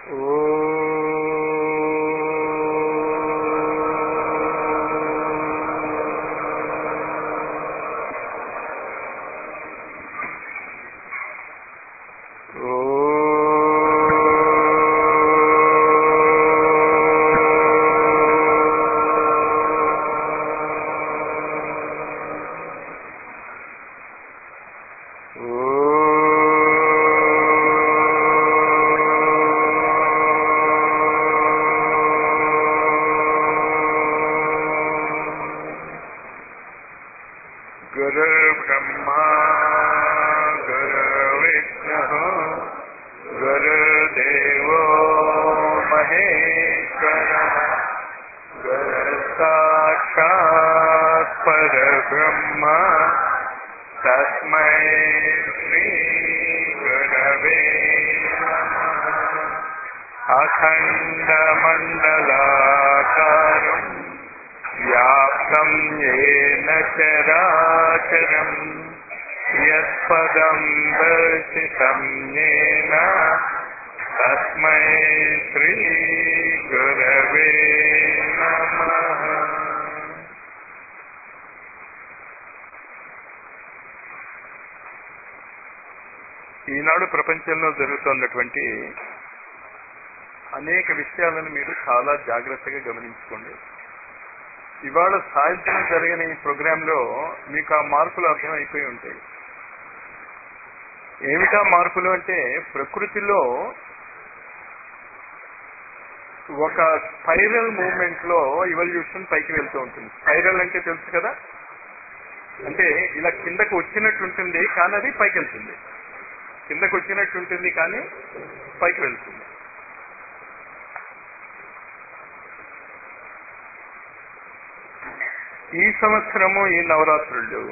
गुरुर्ब्रह्मा गुरुर्विष्णुः गुरुर्देवो महेश्वरः गुरुसाक्षात् परब्रह्म तस्मै श्रीगुरवे नमः अखण्डमण्डलाकारम् व्याप्तं येन चराचरम् यत्पदं दर्शितं येन तस्मै श्रीगुरवे नमः ఈనాడు ప్రపంచంలో జరుగుతున్నటువంటి అనేక విషయాలను మీరు చాలా జాగ్రత్తగా గమనించుకోండి ఇవాళ సాయంత్రం జరిగిన ఈ ప్రోగ్రాంలో మీకు ఆ మార్పులు అర్థమైపోయి ఉంటాయి ఏమిటా మార్పులు అంటే ప్రకృతిలో ఒక స్పైరల్ మూవ్మెంట్ లో ఇవల్యూషన్ పైకి వెళ్తూ ఉంటుంది స్పైరల్ అంటే తెలుసు కదా అంటే ఇలా కిందకు వచ్చినట్టు ఉంటుంది కానీ అది పైకి వెళ్తుంది కిందకు వచ్చినట్టు ఉంటుంది కానీ పైకి వెళ్తుంది ఈ సంవత్సరము ఈ నవరాత్రులు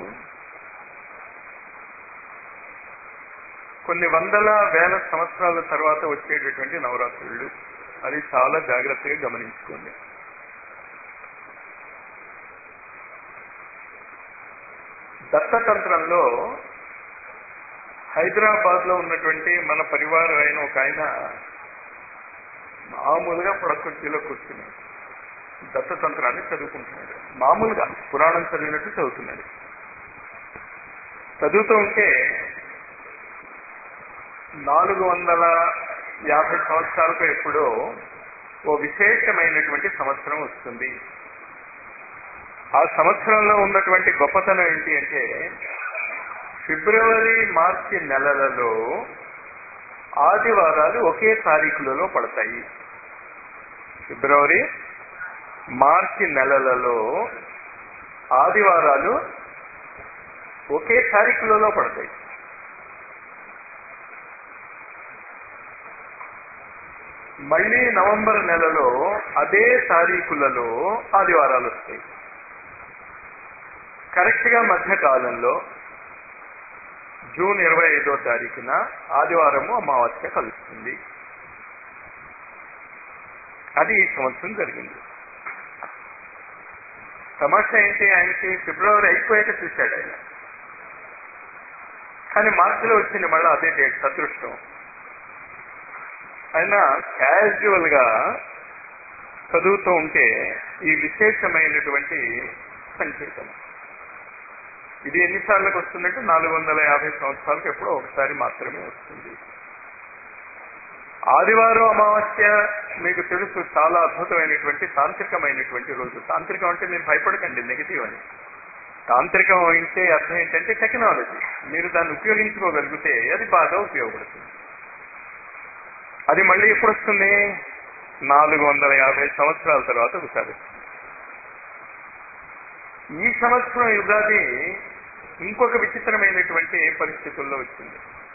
కొన్ని వందల వేల సంవత్సరాల తర్వాత వచ్చేటటువంటి నవరాత్రులు అది చాలా జాగ్రత్తగా గమనించుకోండి దత్తతంత్రంలో హైదరాబాద్ లో ఉన్నటువంటి మన పరివారం అయిన ఒక ఆయన మామూలుగా ప్రకృతిలో కూర్చుని దత్తతంత్రాన్ని చదువుకుంటున్నాడు మామూలుగా పురాణం చదివినట్టు చదువుతున్నాడు చదువుతూ ఉంటే నాలుగు వందల యాభై సంవత్సరాలకు ఎప్పుడో ఓ విశేషమైనటువంటి సంవత్సరం వస్తుంది ఆ సంవత్సరంలో ఉన్నటువంటి గొప్పతనం ఏంటి అంటే ఫిబ్రవరి మార్చి నెలలలో ఆదివారాలు ఒకే తారీఖులలో పడతాయి ఫిబ్రవరి మార్చి నెలలలో ఆదివారాలు ఒకే తారీఖులలో పడతాయి మళ్ళీ నవంబర్ నెలలో అదే తారీఖులలో ఆదివారాలు వస్తాయి కరెక్ట్ గా మధ్య కాలంలో జూన్ ఇరవై ఐదో తారీఖున ఆదివారము అమావాస్య కలుస్తుంది అది ఈ సంవత్సరం జరిగింది సమస్య ఏంటి ఆయనకి ఫిబ్రవరి అయిపోయాక చూశాడు ఆయన కానీ మార్చిలో వచ్చింది మళ్ళీ అదే డేట్ సదృష్టం ఆయన క్యాజువల్ గా చదువుతూ ఉంటే ఈ విశేషమైనటువంటి సంకేతం ఇది ఎన్నిసార్లకు వస్తుందంటే నాలుగు వందల యాభై సంవత్సరాలకు ఎప్పుడో ఒకసారి మాత్రమే వస్తుంది ఆదివారం అమావాస్య మీకు తెలుసు చాలా అద్భుతమైనటువంటి తాంత్రికమైనటువంటి రోజు తాంత్రికం అంటే మీరు భయపడకండి నెగిటివ్ అని తాంత్రికం అంటే అర్థం ఏంటంటే టెక్నాలజీ మీరు దాన్ని ఉపయోగించుకోగలిగితే అది బాగా ఉపయోగపడుతుంది అది మళ్ళీ ఎప్పుడు వస్తుంది నాలుగు వందల యాభై సంవత్సరాల తర్వాత ఒకసారి ఈ సంవత్సరం యుగాది ఇంకొక విచిత్రమైనటువంటి పరిస్థితుల్లో వచ్చింది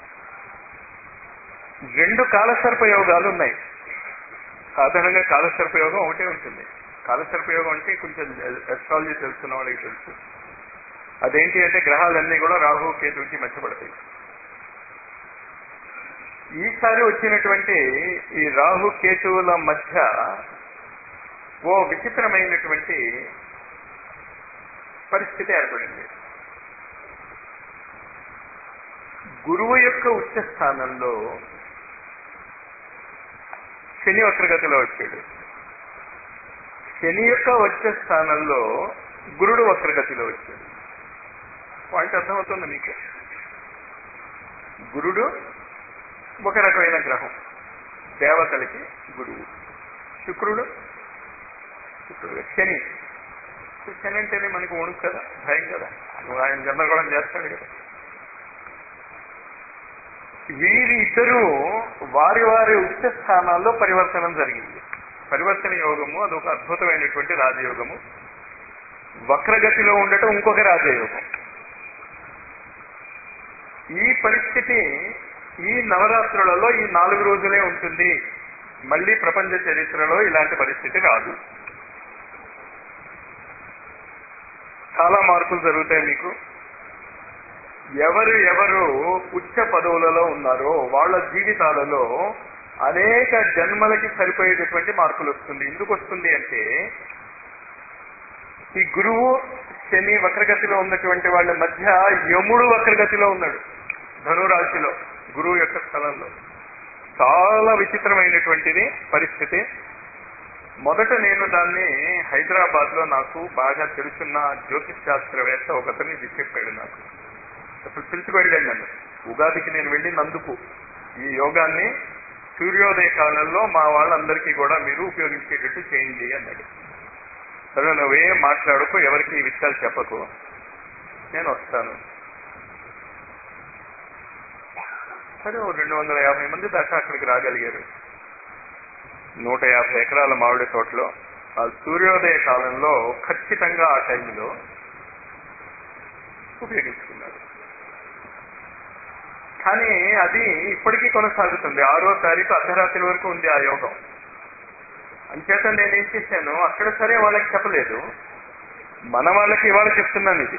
రెండు కాలసర్పయోగాలు ఉన్నాయి సాధారణంగా కాలసర్పయోగం ఒకటే ఉంటుంది కాలసర్పయోగం అంటే కొంచెం ఎస్ట్రాలజీ తెలుసున్న వాళ్ళకి తెలుసు అదేంటి అంటే గ్రహాలన్నీ కూడా రాహు కేతువుకి మధ్యపడతాయి ఈసారి వచ్చినటువంటి ఈ రాహు కేతువుల మధ్య ఓ విచిత్రమైనటువంటి పరిస్థితి ఏర్పడింది గురువు యొక్క ఉచ్చ స్థానంలో శని వక్రగతిలో వచ్చాడు శని యొక్క వచ్చే స్థానంలో గురుడు వక్రగతిలో వచ్చాడు పాయింట్ అర్థమవుతుంది మీకు గురుడు ఒక రకమైన గ్రహం దేవతలకి గురువు శుక్రుడు శుక్రుడు శని శని అంటేనే మనకు వణుకు కదా భయం కదా నువ్వు ఆయన గందరగోళం చేస్తాడు కదా వీరి ఇద్దరు వారి వారి ఉచ్చ స్థానాల్లో పరివర్తనం జరిగింది పరివర్తన యోగము అదొక అద్భుతమైనటువంటి రాజయోగము వక్రగతిలో ఉండటం ఇంకొక రాజయోగం ఈ పరిస్థితి ఈ నవరాత్రులలో ఈ నాలుగు రోజులే ఉంటుంది మళ్ళీ ప్రపంచ చరిత్రలో ఇలాంటి పరిస్థితి రాదు చాలా మార్పులు జరుగుతాయి మీకు ఎవరు ఎవరు ఉచ్చ పదవులలో ఉన్నారో వాళ్ళ జీవితాలలో అనేక జన్మలకి సరిపోయేటటువంటి మార్పులు వస్తుంది ఎందుకు వస్తుంది అంటే ఈ గురువు శని వక్రగతిలో ఉన్నటువంటి వాళ్ళ మధ్య యముడు వక్రగతిలో ఉన్నాడు ధనురాశిలో గురువు యొక్క స్థలంలో చాలా విచిత్రమైనటువంటిది పరిస్థితి మొదట నేను దాన్ని హైదరాబాద్ లో నాకు బాగా తెలుసున్న జ్యోతిష్ శాస్త్రవేత్త ఒకతని ఇది చెప్పాడు నాకు అప్పుడు పిలుచుకు వెళ్ళాను నన్ను ఉగాదికి నేను వెళ్ళినందుకు ఈ యోగాన్ని సూర్యోదయ కాలంలో మా వాళ్ళందరికీ కూడా మీరు ఉపయోగించేటట్టు చేయండి అన్నాడు సరే నువ్వేం మాట్లాడుకో ఎవరికి ఈ విషయాలు చెప్పకు నేను వస్తాను సరే ఓ రెండు వందల యాభై మంది దాకా అక్కడికి రాగలిగారు నూట యాభై ఎకరాల మామిడి తోటలో ఆ సూర్యోదయ కాలంలో ఖచ్చితంగా ఆ టైంలో ఉపయోగించుకున్నారు కానీ అది ఇప్పటికీ కొనసాగుతుంది ఆరో తారీఖు అర్ధరాత్రి వరకు ఉంది ఆ యోగం అంచేత నేను ఏం చేశాను అక్కడ సరే వాళ్ళకి చెప్పలేదు మన వాళ్ళకి ఇవాళ చెప్తున్నాను ఇది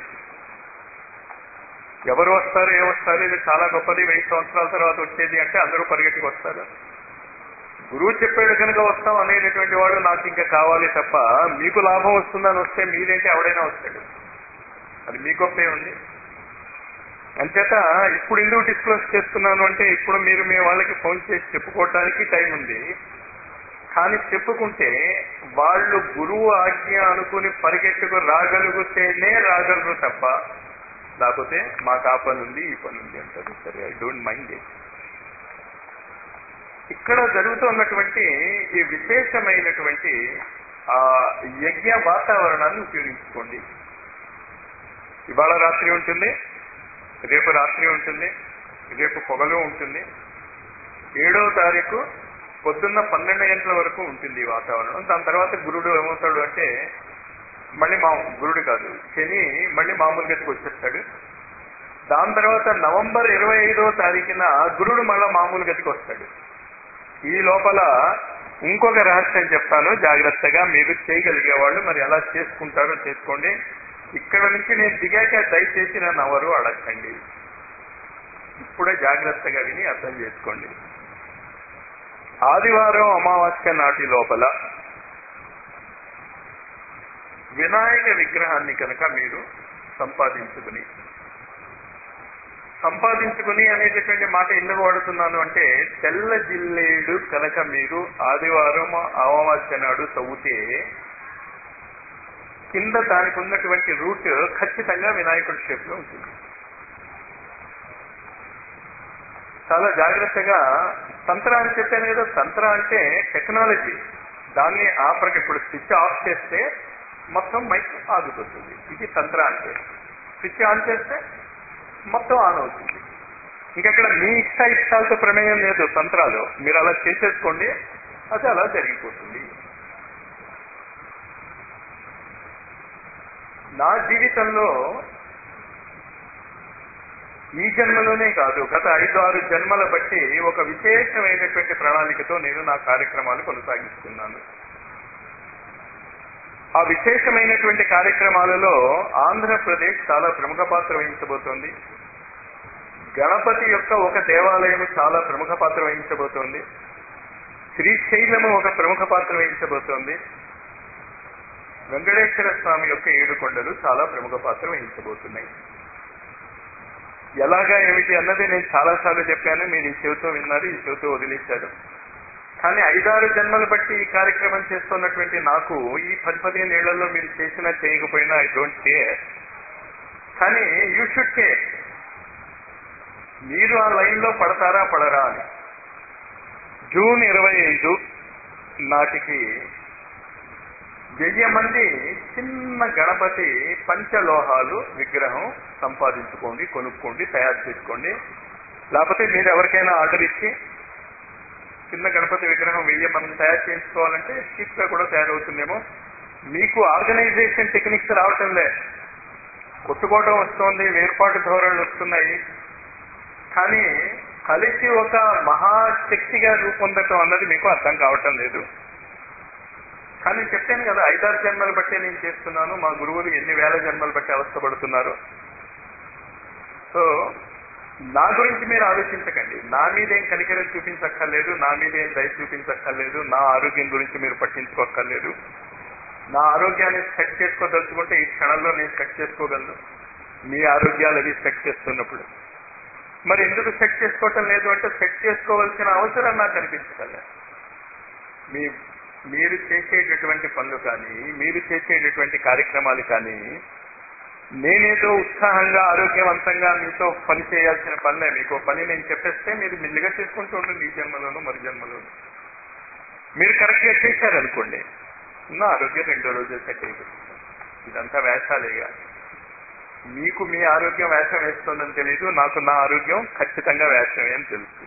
ఎవరు వస్తారు ఏ వస్తారు ఇది చాలా గొప్పది వెయ్యి సంవత్సరాల తర్వాత వచ్చేది అంటే అందరూ పరిగెట్టుకు వస్తారు గురువు చెప్పాడు కనుక వస్తాం అనేటటువంటి వాడు నాకు ఇంకా కావాలి తప్ప మీకు లాభం వస్తుందని వస్తే మీరేంటి ఎవడైనా వస్తాడు అది మీ గొప్పే ఉంది అంచేత ఇప్పుడు ఎందుకు డిస్క్లోజ్ చేస్తున్నాను అంటే ఇప్పుడు మీరు మీ వాళ్ళకి ఫోన్ చేసి చెప్పుకోవటానికి టైం ఉంది కానీ చెప్పుకుంటే వాళ్ళు గురువు ఆజ్ఞ అనుకుని పరిగెట్టుకు రాగలిగితేనే రాగలరు తప్ప లేకపోతే మాకు ఆ పని ఉంది ఈ పని ఉంది అంటారు సరే ఐ డోంట్ మైండ్ ఇట్ ఇక్కడ జరుగుతున్నటువంటి ఈ విశేషమైనటువంటి ఆ యజ్ఞ వాతావరణాన్ని ఉపయోగించుకోండి ఇవాళ రాత్రి ఉంటుంది రేపు రాత్రి ఉంటుంది రేపు పొగలు ఉంటుంది ఏడో తారీఖు పొద్దున్న పన్నెండు గంటల వరకు ఉంటుంది ఈ వాతావరణం దాని తర్వాత గురుడు ఏమవుతాడు అంటే మళ్ళీ మా గురుడు కాదు శని మళ్ళీ మామూలు గతికి వచ్చేస్తాడు దాని తర్వాత నవంబర్ ఇరవై ఐదో తారీఖున గురుడు మళ్ళా మామూలు గతికి వస్తాడు ఈ లోపల ఇంకొక రహస్యం చెప్తాను జాగ్రత్తగా మీరు చేయగలిగే వాళ్ళు మరి ఎలా చేసుకుంటారో చేసుకోండి ఇక్కడ నుంచి నేను దిగాక దయచేసి నన్ను ఎవరు అడగండి ఇప్పుడే జాగ్రత్తగా విని అర్థం చేసుకోండి ఆదివారం అమావాస్య నాటి లోపల వినాయక విగ్రహాన్ని కనుక మీరు సంపాదించుకుని సంపాదించుకుని అనేటటువంటి మాట ఎందుకు వాడుతున్నాను అంటే తెల్ల జిల్లేడు కనుక మీరు ఆదివారం అమావాస్య నాడు తవ్వుతే కింద దానికి ఉన్నటువంటి రూట్ ఖచ్చితంగా వినాయకుడి షేప్ లో ఉంటుంది చాలా జాగ్రత్తగా తంత్ర అని చెప్పాను కదా తంత్ర అంటే టెక్నాలజీ దాన్ని ఆపరకి ఇప్పుడు స్విచ్ ఆఫ్ చేస్తే మొత్తం మైక్ ఆగిపోతుంది ఇది తంత్ర అంటే స్విచ్ ఆన్ చేస్తే మొత్తం ఆన్ అవుతుంది ఇంకక్కడ మీ ఇష్ట ఇష్టాలతో ప్రమేయం లేదు తంత్రాలు మీరు అలా చేసేసుకోండి అది అలా జరిగిపోతుంది నా జీవితంలో ఈ జన్మలోనే కాదు గత ఐదు ఆరు జన్మల బట్టి ఒక విశేషమైనటువంటి ప్రణాళికతో నేను నా కార్యక్రమాలు కొనసాగిస్తున్నాను ఆ విశేషమైనటువంటి కార్యక్రమాలలో ఆంధ్రప్రదేశ్ చాలా ప్రముఖ పాత్ర వహించబోతోంది గణపతి యొక్క ఒక దేవాలయం చాలా ప్రముఖ పాత్ర వహించబోతోంది శ్రీశైలము ఒక ప్రముఖ పాత్ర వహించబోతోంది వెంకటేశ్వర స్వామి యొక్క ఏడు కొండలు చాలా ప్రముఖ పాత్ర వహించబోతున్నాయి ఎలాగా ఏమిటి అన్నది నేను చాలాసార్లు చెప్పాను మీరు ఈ చెవితో విన్నారు ఈ చెవితో వదిలేశారు కానీ ఐదారు జన్మలు బట్టి ఈ కార్యక్రమం చేస్తున్నటువంటి నాకు ఈ పది పదిహేను ఏళ్లలో మీరు చేసినా చేయకపోయినా ఐ డోంట్ కేర్ కానీ యూ షుడ్ కేర్ మీరు ఆ లైన్లో పడతారా పడరా అని జూన్ ఇరవై ఐదు నాటికి వెయ్యి మంది చిన్న గణపతి పంచలోహాలు విగ్రహం సంపాదించుకోండి కొనుక్కోండి తయారు చేసుకోండి లేకపోతే మీరు ఎవరికైనా ఆర్డర్ ఇచ్చి చిన్న గణపతి విగ్రహం వెయ్యి మనం తయారు చేసుకోవాలంటే చీప్ గా కూడా తయారవుతుందేమో మీకు ఆర్గనైజేషన్ టెక్నిక్స్ రావటం లే కొట్టుకోవడం వస్తుంది వేర్పాటు ధోరణులు వస్తున్నాయి కానీ కలిసి ఒక మహాశక్తిగా రూపొందటం అన్నది మీకు అర్థం కావటం లేదు కానీ నేను చెప్పాను కదా ఐదారు జన్మలు బట్టే నేను చేస్తున్నాను మా గురువులు ఎన్ని వేల జన్మలు బట్టి అవస్థపడుతున్నారు సో నా గురించి మీరు ఆలోచించకండి నా మీదేం కనికరం చూపించక్కర్లేదు నా మీదేం దయ చూపించక్కర్లేదు నా ఆరోగ్యం గురించి మీరు పట్టించుకోక్కర్లేదు నా ఆరోగ్యాన్ని సెట్ చేసుకోదలుచుకుంటే ఈ క్షణంలో నేను సెట్ చేసుకోగలను మీ ఆరోగ్యాలు అది సెట్ చేస్తున్నప్పుడు మరి ఎందుకు సెట్ చేసుకోవటం లేదు అంటే సెట్ చేసుకోవాల్సిన అవసరం నాకు అనిపించగల మీ మీరు చేసేటటువంటి పనులు కానీ మీరు చేసేటటువంటి కార్యక్రమాలు కానీ నేనేదో ఉత్సాహంగా ఆరోగ్యవంతంగా మీతో పని చేయాల్సిన పనులే మీకు పని నేను చెప్పేస్తే మీరు మెల్లిగా చేసుకుంటూ ఉండండి ఈ జన్మలోను మరి జన్మలోను మీరు కరెక్ట్గా చేశారనుకోండి నా ఆరోగ్యం రెండో రోజే సెట్ అయిపోతుంది ఇదంతా వేషాలేగా మీకు మీ ఆరోగ్యం వేషం వేస్తుందని తెలియదు నాకు నా ఆరోగ్యం ఖచ్చితంగా వేషమే అని తెలుసు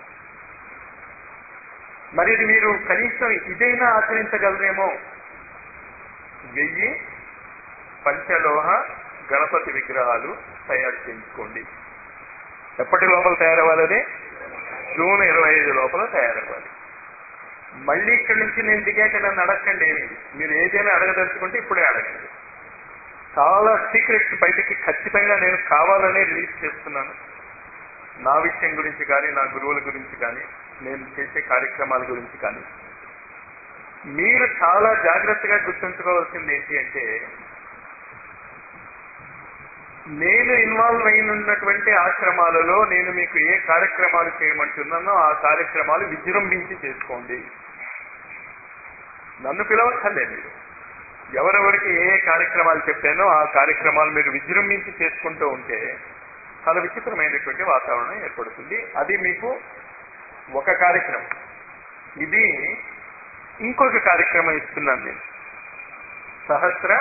మరి ఇది మీరు కనీసం ఇదైనా ఆచరించగలరేమో వెయ్యి పంచలోహ గణపతి విగ్రహాలు తయారు చేయించుకోండి ఎప్పటి లోపల తయారవ్వాలని జూన్ ఇరవై ఐదు లోపల తయారవ్వాలి మళ్ళీ ఇక్కడి నుంచి నేను దిగాక నన్ను అడగండి ఏమి మీరు ఏదైనా అడగదలుచుకుంటే ఇప్పుడే అడగండి చాలా సీక్రెట్స్ బయటికి ఖచ్చితంగా నేను కావాలనే రిలీజ్ చేస్తున్నాను నా విషయం గురించి కానీ నా గురువుల గురించి కానీ నేను చేసే కార్యక్రమాల గురించి కానీ మీరు చాలా జాగ్రత్తగా గుర్తుంచుకోవాల్సింది ఏంటి అంటే నేను ఇన్వాల్వ్ అయినటువంటి ఆశ్రమాలలో నేను మీకు ఏ కార్యక్రమాలు చేయమంటున్నానో ఆ కార్యక్రమాలు విజృంభించి చేసుకోండి నన్ను పిలవక్కర్లేదు మీరు ఎవరెవరికి ఏ ఏ కార్యక్రమాలు చెప్పానో ఆ కార్యక్రమాలు మీరు విజృంభించి చేసుకుంటూ ఉంటే చాలా విచిత్రమైనటువంటి వాతావరణం ఏర్పడుతుంది అది మీకు ఒక కార్యక్రమం ఇది ఇంకొక కార్యక్రమం ఇస్తున్నాను నేను సహస్ర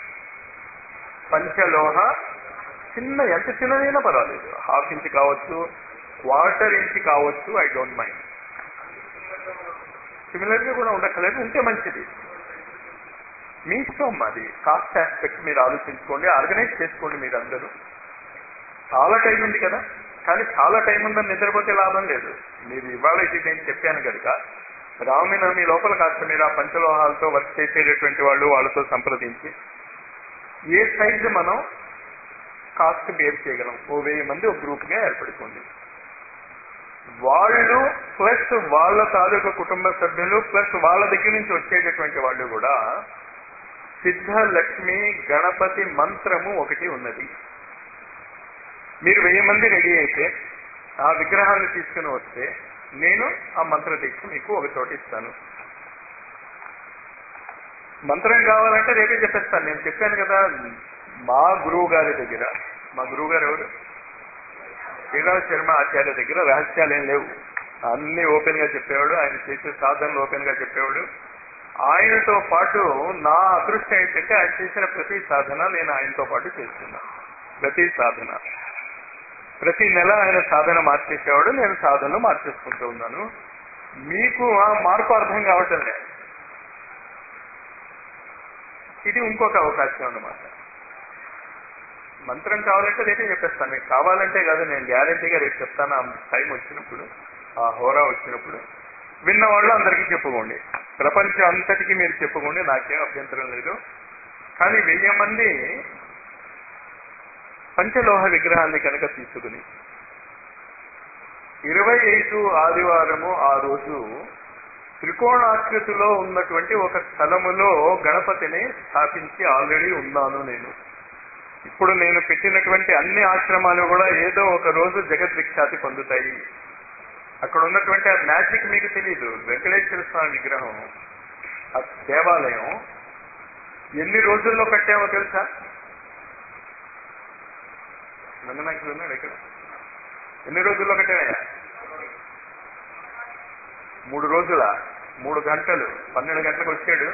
పంచలోహ చిన్న ఎంత చిన్నదైనా పర్వాలేదు హాఫ్ ఇంచ్ కావచ్చు క్వార్టర్ ఇంచ్ కావచ్చు ఐ డోంట్ మైండ్ సిమిలర్ గా కూడా ఉండక్కర్లేదు ఉంటే మంచిది మీ ఇష్టం అది కాస్ట్ ఆస్పెక్ట్ మీరు ఆలోచించుకోండి ఆర్గనైజ్ చేసుకోండి మీరు అందరూ చాలా టైం ఉంది కదా కానీ చాలా టైం ఉందని నిద్రపోతే లాభం లేదు మీరు ఇవాళ ఇది నేను చెప్పాను కనుక రామనవమి లోపల కాస్త మీరు ఆ పంచలోహాలతో వర్క్ చేసేటటువంటి వాళ్ళు వాళ్ళతో సంప్రదించి ఏ సైజు మనం కాస్ట్ బేర్ చేయగలం ఓ వెయ్యి మంది ఒక గ్రూప్ గా ఏర్పడుకోండి వాళ్ళు ప్లస్ వాళ్ళ తాలూకు కుటుంబ సభ్యులు ప్లస్ వాళ్ళ దగ్గర నుంచి వచ్చేటటువంటి వాళ్ళు కూడా సిద్ధ లక్ష్మి గణపతి మంత్రము ఒకటి ఉన్నది మీరు వెయ్యి మంది రెడీ అయితే ఆ విగ్రహాన్ని తీసుకుని వస్తే నేను ఆ మంత్ర దీక్ష మీకు ఒక చోట ఇస్తాను మంత్రం కావాలంటే రేపే చెప్పేస్తాను నేను చెప్పాను కదా మా గురువు గారి దగ్గర మా గురువు గారు ఎవరు శ్రీరామ శర్మ ఆచార్య దగ్గర రహస్యాలు ఏం లేవు అన్ని ఓపెన్ గా చెప్పేవాడు ఆయన చేసే సాధనలు ఓపెన్ గా చెప్పేవాడు ఆయనతో పాటు నా అదృష్టం ఏంటంటే ఆయన చేసిన ప్రతి సాధన నేను ఆయనతో పాటు చేస్తున్నాను ప్రతి సాధన ప్రతి నెల ఆయన సాధన మార్చేసేవాడు నేను సాధనలు మార్చేసుకుంటూ ఉన్నాను మీకు ఆ మార్పు అర్థం కావటం లేదు ఇది ఇంకొక అవకాశం అన్నమాట మంత్రం కావాలంటే రేపే చెప్పేస్తాను మీకు కావాలంటే కాదు నేను గ్యారంటీగా రేపు చెప్తాను ఆ టైం వచ్చినప్పుడు ఆ హోరా వచ్చినప్పుడు విన్న వాళ్ళు అందరికీ చెప్పుకోండి ప్రపంచం అంతటికీ మీరు చెప్పుకోండి నాకేం అభ్యంతరం లేదు కానీ వెయ్యి మంది పంచలోహ విగ్రహాన్ని కనుక తీసుకుని ఇరవై ఐదు ఆదివారము ఆ రోజు త్రికోణాకృతిలో ఉన్నటువంటి ఒక స్థలములో గణపతిని స్థాపించి ఆల్రెడీ ఉన్నాను నేను ఇప్పుడు నేను పెట్టినటువంటి అన్ని ఆశ్రమాలు కూడా ఏదో ఒక రోజు జగద్విఖ్యాతి పొందుతాయి అక్కడ ఉన్నటువంటి ఆ మ్యాజిక్ మీకు తెలియదు వెంకటేశ్వర స్వామి విగ్రహం ఆ దేవాలయం ఎన్ని రోజుల్లో కట్టామో తెలుసా రంగనాయకులు ఉన్నాడు ఇక్కడ ఎన్ని రోజుల్లో కట్టామయ్యా మూడు రోజుల మూడు గంటలు పన్నెండు గంటలకు వచ్చాడు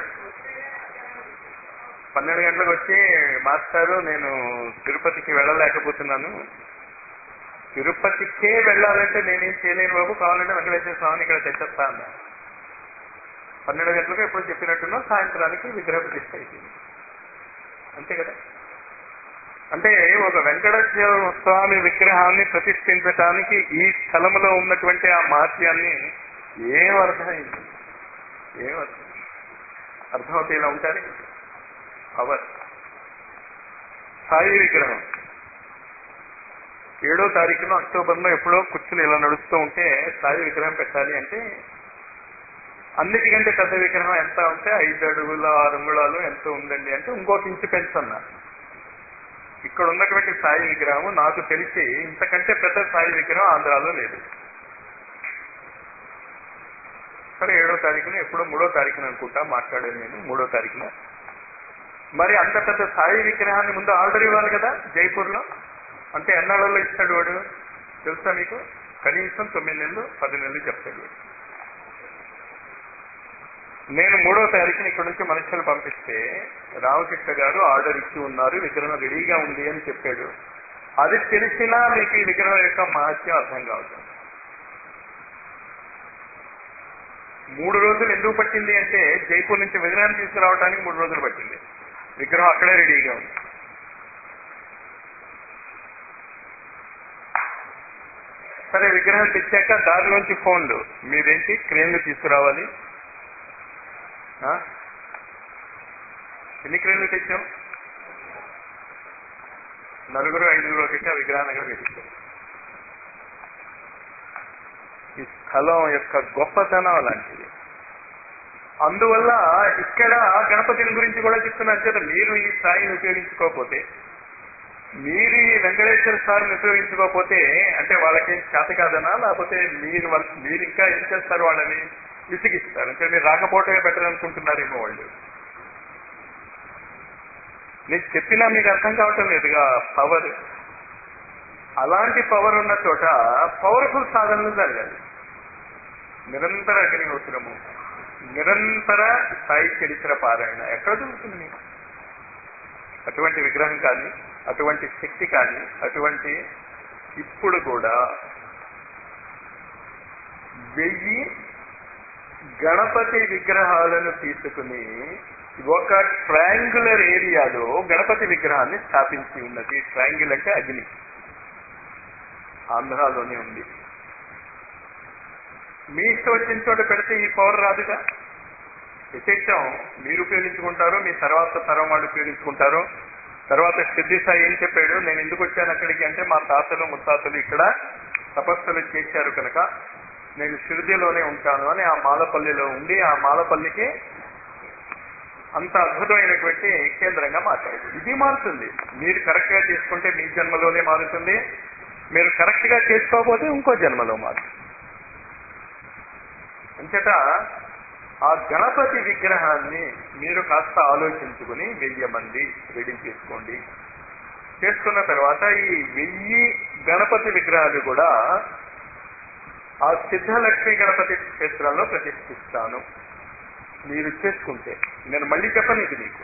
పన్నెండు గంటలకు వచ్చి మాస్టారు నేను తిరుపతికి వెళ్ళలేకపోతున్నాను తిరుపతికే వెళ్ళాలంటే నేనేం చేయలేను బాబు కావాలంటే వెంకటేశ్వర స్వామిని ఇక్కడ తెచ్చేస్తా అన్నా పన్నెండు గంటలకు ఎప్పుడు చెప్పినట్టున్నా సాయంత్రానికి విగ్రహ ప్రతిష్ట అయిపోయింది అంతే కదా అంటే ఒక వెంకటేశ్వర స్వామి విగ్రహాన్ని ప్రతిష్ఠించటానికి ఈ స్థలంలో ఉన్నటువంటి ఆ మహత్యాన్ని ఏం అర్థమైంది ఏం అర్థం అర్థమవుతే ఇలా ఉంటారు పవర్ సాయి విగ్రహం ఏడో తారీఖున అక్టోబర్లో ఎప్పుడో కూర్చుని ఇలా నడుస్తూ ఉంటే సాయి విగ్రహం పెట్టాలి అంటే అన్నిటికంటే పెద్ద విగ్రహం ఎంత ఉంటే ఐదు అడుగుల ఆరు అంగుళాలు ఎంత ఉందండి అంటే ఇంకొక ఇంచు పెంచన్నా ఇక్కడ ఉన్నటువంటి సాయి విగ్రహం నాకు తెలిసి ఇంతకంటే పెద్ద సాయి విగ్రహం ఆంధ్రాలో లేదు సరే ఏడో తారీఖున ఎప్పుడో మూడో తారీఖున అనుకుంటా మాట్లాడాను నేను మూడో తారీఖున మరి అంత పెద్ద సాయి విగ్రహాన్ని ముందు ఆర్డర్ ఇవ్వాలి కదా జైపూర్లో అంటే ఎన్నాళ్ళలో ఇస్తాడు వాడు తెలుసా మీకు కనీసం తొమ్మిది నెలలు పది నెలలు చెప్తాడు వాడు నేను మూడో తారీఖున ఇక్కడ నుంచి మనుషులు పంపిస్తే రామకృష్ణ గారు ఆర్డర్ ఇచ్చి ఉన్నారు విగ్రహం రెడీగా ఉంది అని చెప్పాడు అది తెలిసినా మీకు ఈ విగ్రహం యొక్క మహత్యం అర్థం కావద్దు మూడు రోజులు ఎందుకు పట్టింది అంటే జైపూర్ నుంచి విగ్రహాన్ని తీసుకురావడానికి మూడు రోజులు పట్టింది విగ్రహం అక్కడే రెడీగా ఉంది సరే విగ్రహం తెచ్చాక దారిలోంచి ఫోన్లు మీరేంటి క్రేన్లు తీసుకురావాలి ఆ? ఎన్ని క్రేన్లు తెచ్చాం నలుగురు ఐదుగురు ఒకటి ఆ విగ్రహం దగ్గర పెట్టించాం ఈ స్థలం యొక్క గొప్పతనం అలాంటిది అందువల్ల ఇక్కడ గణపతిని గురించి కూడా చెప్తున్నాను కదా మీరు ఈ స్థాయిని ఉపయోగించుకోకపోతే మీరు ఈ వెంకటేశ్వర స్వామిని ఉపయోగించుకోకపోతే అంటే వాళ్ళకి చేత కాదనా లేకపోతే మీరు వాళ్ళ- మీరు ఇంకా ఏం చేస్తారు వాళ్ళని విసిగిస్తారు అంటే మీరు రాకపోవటమే బెటర్ అనుకుంటున్నారేమో వాళ్ళు నేను చెప్పినా మీకు అర్థం కావటం లేదుగా పవర్ అలాంటి పవర్ ఉన్న చోట పవర్ఫుల్ సాధనలు జరగాలి నిరంతర అగ్నిహోత్రము నిరంతర సాయి చరిత్ర పారాయణ ఎక్కడ దొరుకుతుంది మీకు అటువంటి విగ్రహం కానీ అటువంటి శక్తి కానీ అటువంటి ఇప్పుడు కూడా వెయ్యి గణపతి విగ్రహాలను తీసుకుని ఒక ట్రయాంగులర్ ఏరియాలో గణపతి విగ్రహాన్ని స్థాపించి ఉన్నది ట్రయాంగిల్ అంటే అగ్ని ఆంధ్రాలోనే ఉంది మీ ఇష్టం వచ్చిన చోట పెడితే ఈ పవర్ రాదుగా యథేచ్ఛం మీరు ఉపయోగించుకుంటారో మీ తర్వాత తరం వాళ్ళు ఉపయోగించుకుంటారో తర్వాత సిద్ధి సాయి ఏం చెప్పాడు నేను ఎందుకు వచ్చాను అక్కడికి అంటే మా తాతలు ముత్తాతలు ఇక్కడ తపస్సులు చేశారు కనుక నేను షిరిడిలోనే ఉంటాను అని ఆ మాలపల్లిలో ఉండి ఆ మాలపల్లికి అంత అద్భుతమైనటువంటి కేంద్రంగా మాట్లాడు ఇది మారుతుంది మీరు కరెక్ట్ గా చేసుకుంటే మీ జన్మలోనే మారుతుంది మీరు కరెక్ట్ గా చేసుకోకపోతే ఇంకో జన్మలో మారుతుంది అంచేత ఆ గణపతి విగ్రహాన్ని మీరు కాస్త ఆలోచించుకుని వెయ్యి మంది రెడీ చేసుకోండి చేసుకున్న తర్వాత ఈ వెయ్యి గణపతి విగ్రహాలు కూడా ఆ సిద్ధలక్ష్మి గణపతి క్షేత్రాల్లో ప్రతిష్ఠిస్తాను మీరు చేసుకుంటే నేను మళ్ళీ చెప్పను ఇది మీకు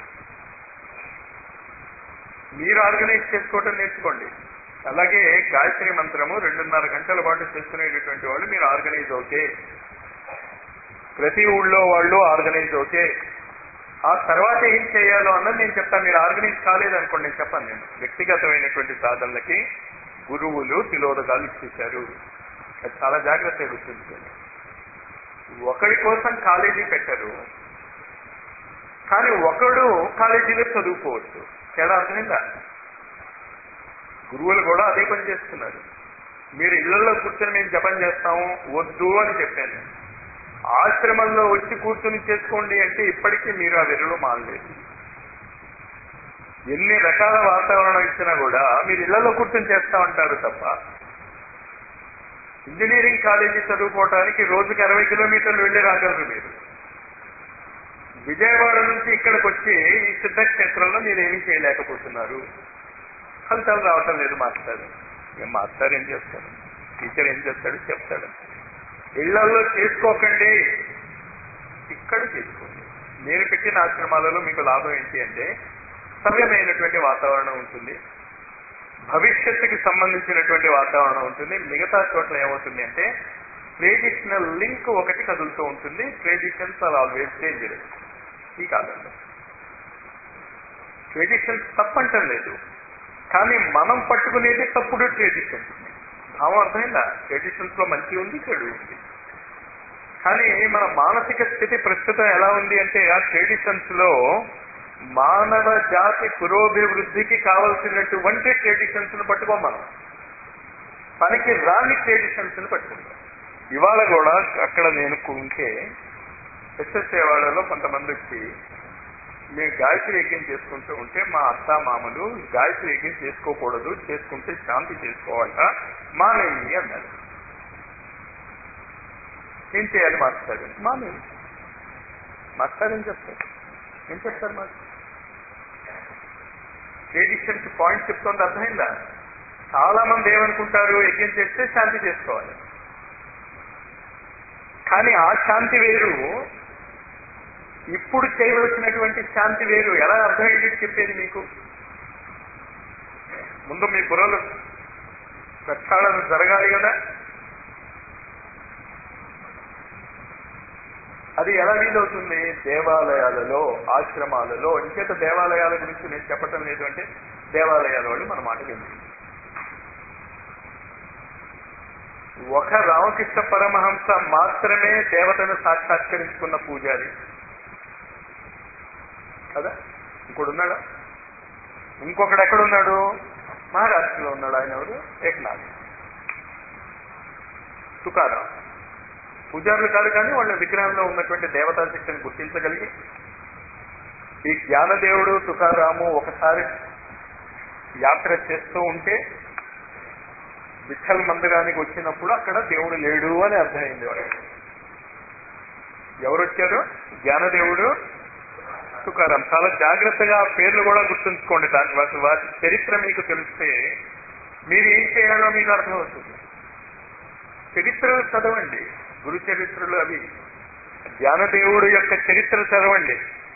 మీరు ఆర్గనైజ్ చేసుకోవటం నేర్చుకోండి అలాగే గాయత్రి మంత్రము రెండున్నర గంటల పాటు చేసుకునేటటువంటి వాళ్ళు మీరు ఆర్గనైజ్ అవుతే ప్రతి ఊళ్ళో వాళ్ళు ఆర్గనైజ్ అవుతే ఆ తర్వాత ఏం చేయాలో అన్నది నేను చెప్తాను మీరు ఆర్గనైజ్ కాలేదనుకోండి నేను చెప్పాను నేను వ్యక్తిగతమైనటువంటి సాధనలకి గురువులు తిలోదకాలు ఇచ్చేశారు అది చాలా జాగ్రత్తగా గుర్తుంచుకోండి ఒకడి కోసం కాలేజీ పెట్టరు కానీ ఒకడు కాలేజీలో చదువుకోవచ్చు తేడా అర్థమైందా గురువులు కూడా అదే పని చేస్తున్నారు మీరు ఇళ్లలో కూర్చొని మేము జపం చేస్తాము వద్దు అని చెప్పాను ఆశ్రమంలో వచ్చి కూర్చొని చేసుకోండి అంటే ఇప్పటికీ మీరు ఆ వెర్రలో మానలేదు ఎన్ని రకాల వాతావరణం ఇచ్చినా కూడా మీరు ఇళ్లలో కూర్చొని చేస్తా ఉంటారు తప్ప ఇంజనీరింగ్ కాలేజీ చదువుకోవటానికి రోజుకి అరవై కిలోమీటర్లు వెళ్ళి రాగలరు మీరు విజయవాడ నుంచి ఇక్కడికి వచ్చి ఈ సిద్ధక్షేత్రంలో మీరు ఏమీ చేయలేకపోతున్నారు ఫలితాలు రావటం లేదు మాస్టర్ ఏం మాస్టర్ ఏం చేస్తాడు టీచర్ ఏం చేస్తాడు చెప్తాడు ఇళ్లలో చేసుకోకండి ఇక్కడ చేసుకోండి నేను పెట్టిన ఆశ్రమాలలో మీకు లాభం ఏంటి అంటే సవ్యమైనటువంటి వాతావరణం ఉంటుంది భవిష్యత్తుకి సంబంధించినటువంటి వాతావరణం ఉంటుంది మిగతా చోట్ల ఏమవుతుంది అంటే ట్రెడిషనల్ లింక్ ఒకటి కదులుతూ ఉంటుంది ట్రెడిషన్స్ ఆర్ ఆల్వేస్ డేంజరస్ ఈ కాలంలో ట్రెడిషన్స్ తప్పంటం లేదు కానీ మనం పట్టుకునేది తప్పుడు ట్రెడిషన్స్ భావం అర్థమైందా ట్రెడిషన్స్ లో మంచి ఉంది చెడు ఉంది కానీ మన మానసిక స్థితి ప్రస్తుతం ఎలా ఉంది అంటే ఆ ట్రెడిషన్స్ లో మానవ జాతి పురోభివృద్ధికి కావలసినటువంటి ట్రెడిషన్స్ ను పట్టుకోం మనం పనికి రాని ట్రెడిషన్స్ ను పట్టుకుంటాం ఇవాళ కూడా అక్కడ నేను ఉంటే ఎస్ఎస్ఏ వాళ్ళలో కొంతమంది వచ్చి మేము గాయత్రి యజ్ఞం చేసుకుంటూ ఉంటే మా అత్త మామలు గాయత్రి యజ్ఞం చేసుకోకూడదు చేసుకుంటే శాంతి చేసుకోవాలట మానేయి అన్నారు ఏం చేయాలి మాస్టర్ మానేయి మాస్టర్ ఏం చెప్తారు ఏం చెప్తారు మాస్టర్ ట్రెడిషన్ కి పాయింట్ చెప్తోంది అర్థమైందా చాలా మంది ఏమనుకుంటారు యజ్ఞం చేస్తే శాంతి చేసుకోవాలి కానీ ఆ శాంతి వేరు ఇప్పుడు చేయవలసినటువంటి శాంతి వేరు ఎలా అర్థమయ్యేది చెప్పేది మీకు ముందు మీ బుర్రలు ప్రక్షాళన జరగాలి కదా అది ఎలా వీలవుతుంది దేవాలయాలలో ఆశ్రమాలలో ఇంకేత దేవాలయాల గురించి నేను చెప్పటం లేదు అంటే దేవాలయాల వాళ్ళు మన మాట వింది ఒక రామకృష్ణ పరమహంస మాత్రమే దేవతను సాక్షాత్కరించుకున్న పూజారి కదా ఇంకోడు ఉన్నాడా ఇంకొకడు ఎక్కడున్నాడు మహారాష్ట్రలో ఉన్నాడు ఆయన ఎవరు ఏకనాథ్ తుకారాం పూజారులు కాదు కానీ వాళ్ళ విగ్రహంలో ఉన్నటువంటి దేవతా శక్తిని గుర్తించగలిగి ఈ జ్ఞానదేవుడు తుకారాము ఒకసారి యాత్ర చేస్తూ ఉంటే విఠల్ మందిరానికి వచ్చినప్పుడు అక్కడ దేవుడు లేడు అని అర్థమైంది వాళ్ళకి ఎవరు వచ్చారు జ్ఞానదేవుడు తుకారాం చాలా జాగ్రత్తగా ఆ పేర్లు కూడా గుర్తుంచుకోండి దాని వాటి వాటి చరిత్ర మీకు తెలిస్తే మీరు ఏం చేయాలో మీకు అర్థమవుతుంది చరిత్రలు చదవండి గురు చరిత్రలు అవి జ్ఞానదేవుడు యొక్క చరిత్ర చదవండి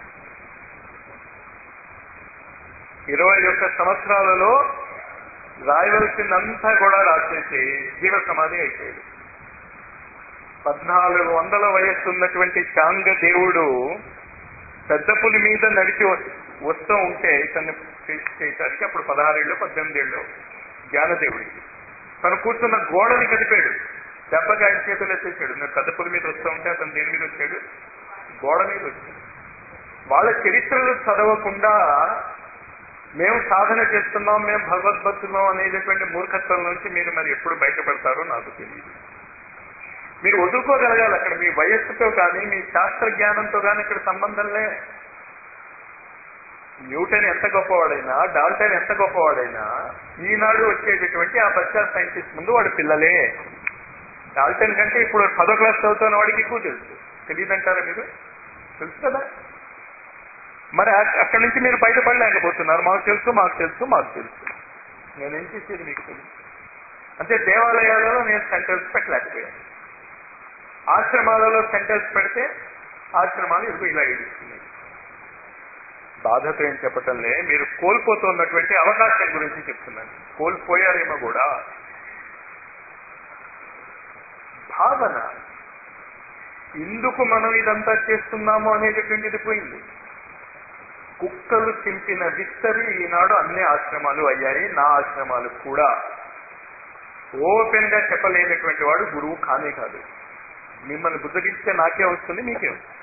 ఇరవై ఒక్క సంవత్సరాలలో రాయవలసిందంతా కూడా రాసేసి జీవ సమాధి అయిపోయాడు పద్నాలుగు వందల వయస్సు ఉన్నటువంటి చాంగ దేవుడు పెద్ద పులి మీద నడిచి వస్తూ ఉంటే తను చేయటానికి అప్పుడు పదహారేళ్ళు పద్దెనిమిది ఏళ్ళు జ్ఞానదేవుడికి తను కూర్చున్న గోడని కదిపాడు దెబ్బకి ఆయన చేతులు ఎత్తేసాడు నేను పెద్ద పులి మీద వస్తూ ఉంటే అతను దేని మీద వచ్చాడు గోడ మీద వచ్చాడు వాళ్ళ చరిత్రలు చదవకుండా మేము సాధన చేస్తున్నాం మేము భగవద్భక్తున్నాం అనేటటువంటి మూర్ఖత్వం నుంచి మీరు మరి ఎప్పుడు బయటపడతారో నాకు తెలియదు మీరు వదులుకోగలగాలి అక్కడ మీ వయస్సుతో కానీ మీ శాస్త్ర జ్ఞానంతో కానీ ఇక్కడ సంబంధంలే న్యూటన్ ఎంత గొప్పవాడైనా డాల్టన్ ఎంత గొప్పవాడైనా ఈనాడు వచ్చేటటువంటి ఆ బచ్చా సైంటిస్ట్ ముందు వాడు పిల్లలే డాల్టన్ కంటే ఇప్పుడు పదో క్లాస్ చదువుతున్న వాడికి ఎక్కువ తెలుసు తెలియదంటారా మీరు తెలుసు కదా మరి అక్కడి నుంచి మీరు బయటపడలేకపోతున్నారు మాకు తెలుసు మాకు తెలుసు మాకు తెలుసు నేనేం చేసేది మీకు తెలుసు అంటే దేవాలయాలలో నేను సెంటర్స్ పెట్టలేకపోయాను ఆశ్రమాలలో సెంటర్స్ పెడితే ఆశ్రమాలు ఇదిగో ఇలా ఏడుస్తున్నాయి బాధతో ఏం చెప్పటంలే మీరు కోల్పోతున్నటువంటి అవకాశం గురించి చెప్తున్నాను కోల్పోయారేమో కూడా భావన ఎందుకు మనం ఇదంతా చేస్తున్నాము అనేటటువంటిది పోయింది కుక్కలు చింపిన విస్తరి ఈనాడు అన్ని ఆశ్రమాలు అయ్యాయి నా ఆశ్రమాలు కూడా ఓపెన్ గా చెప్పలేనటువంటి వాడు గురువు కానే కాదు మిమ్మల్ని బుద్ధగిస్తే నాకే వస్తుంది మీకే వస్తుంది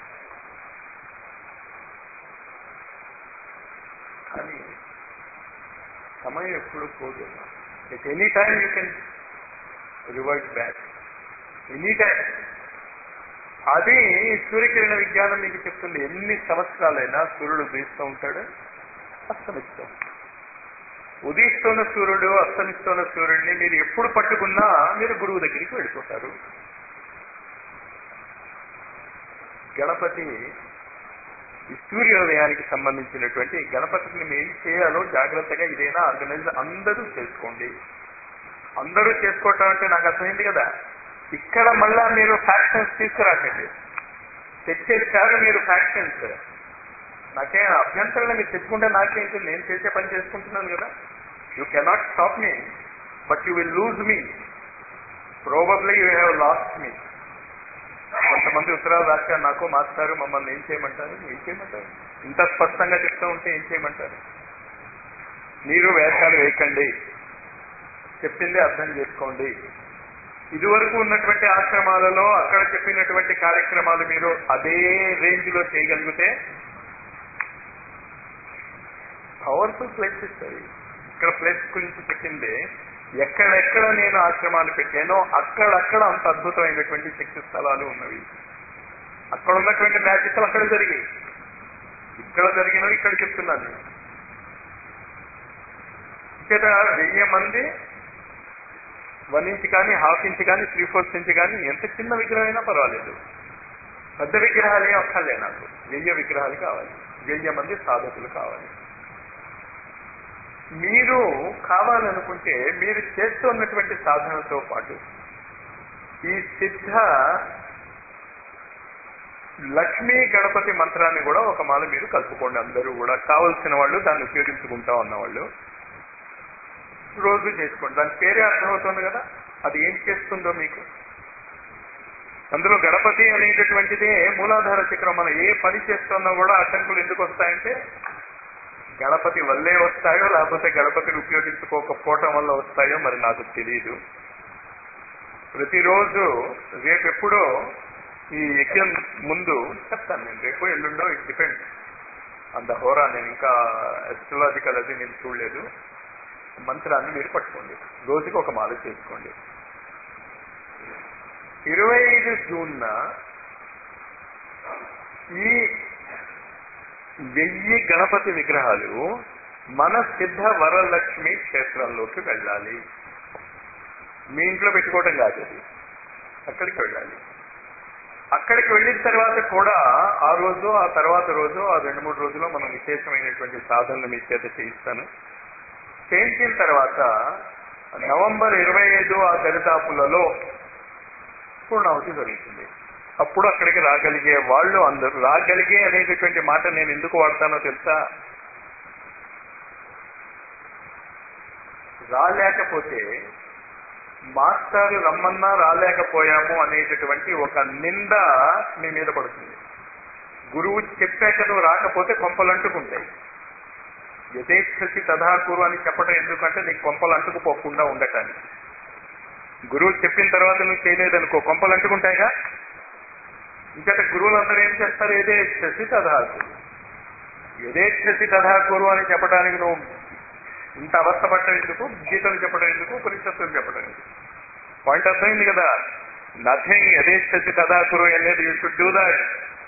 కానీ సమయం ఎప్పుడు పోదు at any time you can revert back any time అది సూర్యకిరణ విజ్ఞానం మీకు చెప్తుంది ఎన్ని సంవత్సరాలైనా సూర్యుడు ఉదయిస్తూ ఉంటాడు అస్తమిస్తూ ఉదయిస్తున్న సూర్యుడు అస్తమిస్తున్న సూర్యుడిని మీరు ఎప్పుడు పట్టుకున్నా మీరు గురువు దగ్గరికి వెళ్ళిపోతారు గణపతి ఈ సూర్యోదయానికి సంబంధించినటువంటి గణపతిని మేము ఏం చేయాలో జాగ్రత్తగా ఇదేనా ఆర్గనైజ్ అందరూ చేసుకోండి అందరూ చేసుకోవటం అంటే నాకు అర్థమైంది కదా ఇక్కడ మళ్ళా మీరు ఫ్యాక్షన్స్ తీసుకురాకండి తెచ్చేసారు మీరు ఫ్యాక్షన్స్ నాకేం అభ్యంతరం మీరు తెచ్చుకుంటే నాకేంటి నేను చేసే పని చేసుకుంటున్నాను కదా you cannot stop me but you will lose me probably you have lost me కొంతమంది ఉత్తరాలు రాశారు నాకు మాస్టారు మమ్మల్ని ఏం చేయమంటారు ఏం చేయమంటారు ఇంత స్పష్టంగా చెప్తూ ఉంటే ఏం చేయమంటారు మీరు వేషాలు వేయకండి చెప్పిందే అర్థం చేసుకోండి ఇదివరకు ఉన్నటువంటి ఆశ్రమాలలో అక్కడ చెప్పినటువంటి కార్యక్రమాలు మీరు అదే రేంజ్ లో చేయగలిగితే పవర్ఫుల్ ప్లేసెస్ అవి ఇక్కడ ప్లేస్ గురించి చెప్పింది ఎక్కడెక్కడ నేను ఆశ్రమాలు పెట్టానో అక్కడక్కడ అంత అద్భుతమైనటువంటి శక్తి స్థలాలు ఉన్నవి అక్కడ ఉన్నటువంటి మ్యాజిక్ అక్కడ జరిగాయి ఇక్కడ జరిగినవి ఇక్కడ చెప్తున్నాను ఇక్కడ వెయ్యి మంది వన్ ఇంచ్ కానీ హాఫ్ ఇంచ్ కానీ త్రీ ఫోర్త్ ఇంచ్ కానీ ఎంత చిన్న విగ్రహం అయినా పర్వాలేదు పెద్ద విగ్రహాలు ఏం అక్కర్లే నాకు వెయ్యి విగ్రహాలు కావాలి వెయ్యి మంది సాధకులు కావాలి మీరు కావాలనుకుంటే మీరు చేస్తున్నటువంటి సాధనతో పాటు ఈ సిద్ధ లక్ష్మీ గణపతి మంత్రాన్ని కూడా ఒక మాల మీరు కలుపుకోండి అందరూ కూడా కావలసిన వాళ్ళు దాన్ని ఉపయోగించుకుంటా ఉన్నవాళ్ళు రోజు చేసుకోండి దాని పేరే అర్థమవుతుంది కదా అది ఏం చేస్తుందో మీకు అందులో గణపతి అనేటటువంటిదే మూలాధార చక్రం మనం ఏ పని చేస్తున్నా కూడా అడ్డంకులు ఎందుకు వస్తాయంటే గణపతి వల్లే వస్తాయో లేకపోతే గణపతిని ఉపయోగించుకోకపోవటం వల్ల వస్తాయో మరి నాకు తెలియదు ప్రతిరోజు రేపెప్పుడో ఈ యజ్ఞం ముందు చెప్తాను నేను రేపు ఎల్లుండో ఇట్ డిపెండ్ అంత హోరా నేను ఇంకా ఎస్ట్రలాజికల్ అది నేను చూడలేదు మంత్రాన్ని మీరు పట్టుకోండి రోజుకి ఒక మాల చేసుకోండి ఇరవై ఐదు జూన్న ఈ వెయ్యి గణపతి విగ్రహాలు మన సిద్ధ వరలక్ష్మి క్షేత్రంలోకి వెళ్ళాలి మీ ఇంట్లో పెట్టుకోవటం కాదు అది అక్కడికి వెళ్ళాలి అక్కడికి వెళ్ళిన తర్వాత కూడా ఆ రోజు ఆ తర్వాత రోజు ఆ రెండు మూడు రోజుల్లో మనం విశేషమైనటువంటి సాధనలు మీ చేత చేయిస్తాను చేయించిన తర్వాత నవంబర్ ఇరవై ఐదు ఆ దరిదాపులలో పూర్ణావతి జరుగుతుంది అప్పుడు అక్కడికి రాగలిగే వాళ్ళు అందరూ రాగలిగే అనేటటువంటి మాట నేను ఎందుకు వాడతానో తెలుసా రాలేకపోతే మాస్టర్ రమ్మన్నా రాలేకపోయాము అనేటటువంటి ఒక నింద మీ మీద పడుతుంది గురువు చెప్పాక నువ్వు రాకపోతే కొంపలు అంటుకుంటాయి యథేచ్ఛసి తథాకురు అని చెప్పడం ఎందుకంటే నీకు కొంపలు అంటుకుపోకుండా ఉండటానికి గురువు చెప్పిన తర్వాత నువ్వు చేయలేదనుకో కొంపలు అంటుకుంటాయిగా ఇంకట గురువులందరూ ఏం చేస్తారు యథేచ్ఛసి తథాకురు యథేచ్ఛసి తథాకురు అని చెప్పడానికి నువ్వు ఇంత అవస్థపడటం ఎందుకు గీతలు చెప్పడం ఎందుకు ఉపనిషత్తులు చెప్పడం ఎందుకు పాయింట్ అర్థమైంది కదా నథింగ్ యథేచ్ఛసి తథాకురు అనేది యూ షుడ్ డూ దాట్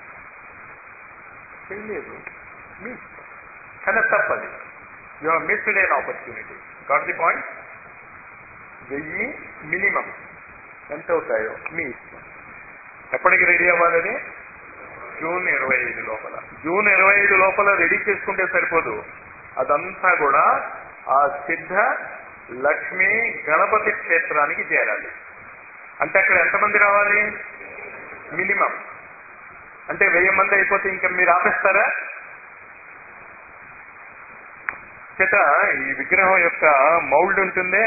చేయలేదు మీ కానీ తప్పది you are missed an opportunity got the point వెయ్యి మినిమం ఎంత అవుతాయో మీ ఇష్టం ఎప్పటికి రెడీ అవ్వాలని జూన్ ఇరవై ఐదు లోపల జూన్ ఇరవై ఐదు లోపల రెడీ చేసుకుంటే సరిపోదు అదంతా కూడా ఆ సిద్ధ లక్ష్మీ గణపతి క్షేత్రానికి చేరాలి అంటే అక్కడ ఎంతమంది రావాలి మినిమం అంటే వెయ్యి మంది అయిపోతే ఇంకా మీరు ఆపేస్తారా చేత ఈ విగ్రహం యొక్క మౌల్డ్ ఉంటుందే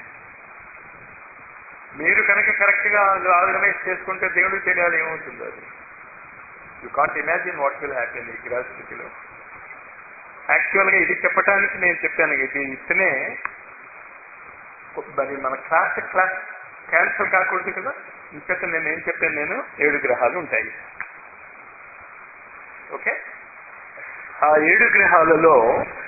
మీరు కనుక కరెక్ట్ గా ఆర్గనైజ్ చేసుకుంటే దేవుడికి తెలియాలి ఏమవుతుందో అది you can't imagine what will happen ఈ గ్రాస్థితిలో యాక్చువల్ గా ఇది చెప్పడానికి నేను చెప్పాను ఇది ఇస్తేనే మరి మన క్లాస్ క్లాస్ క్యాన్సల్ కాకూడదు కదా ఇంకైతే నేను ఏం చెప్పాను నేను ఏడు గ్రహాలు ఉంటాయి ఓకే ఆ ఏడు గ్రహాలలో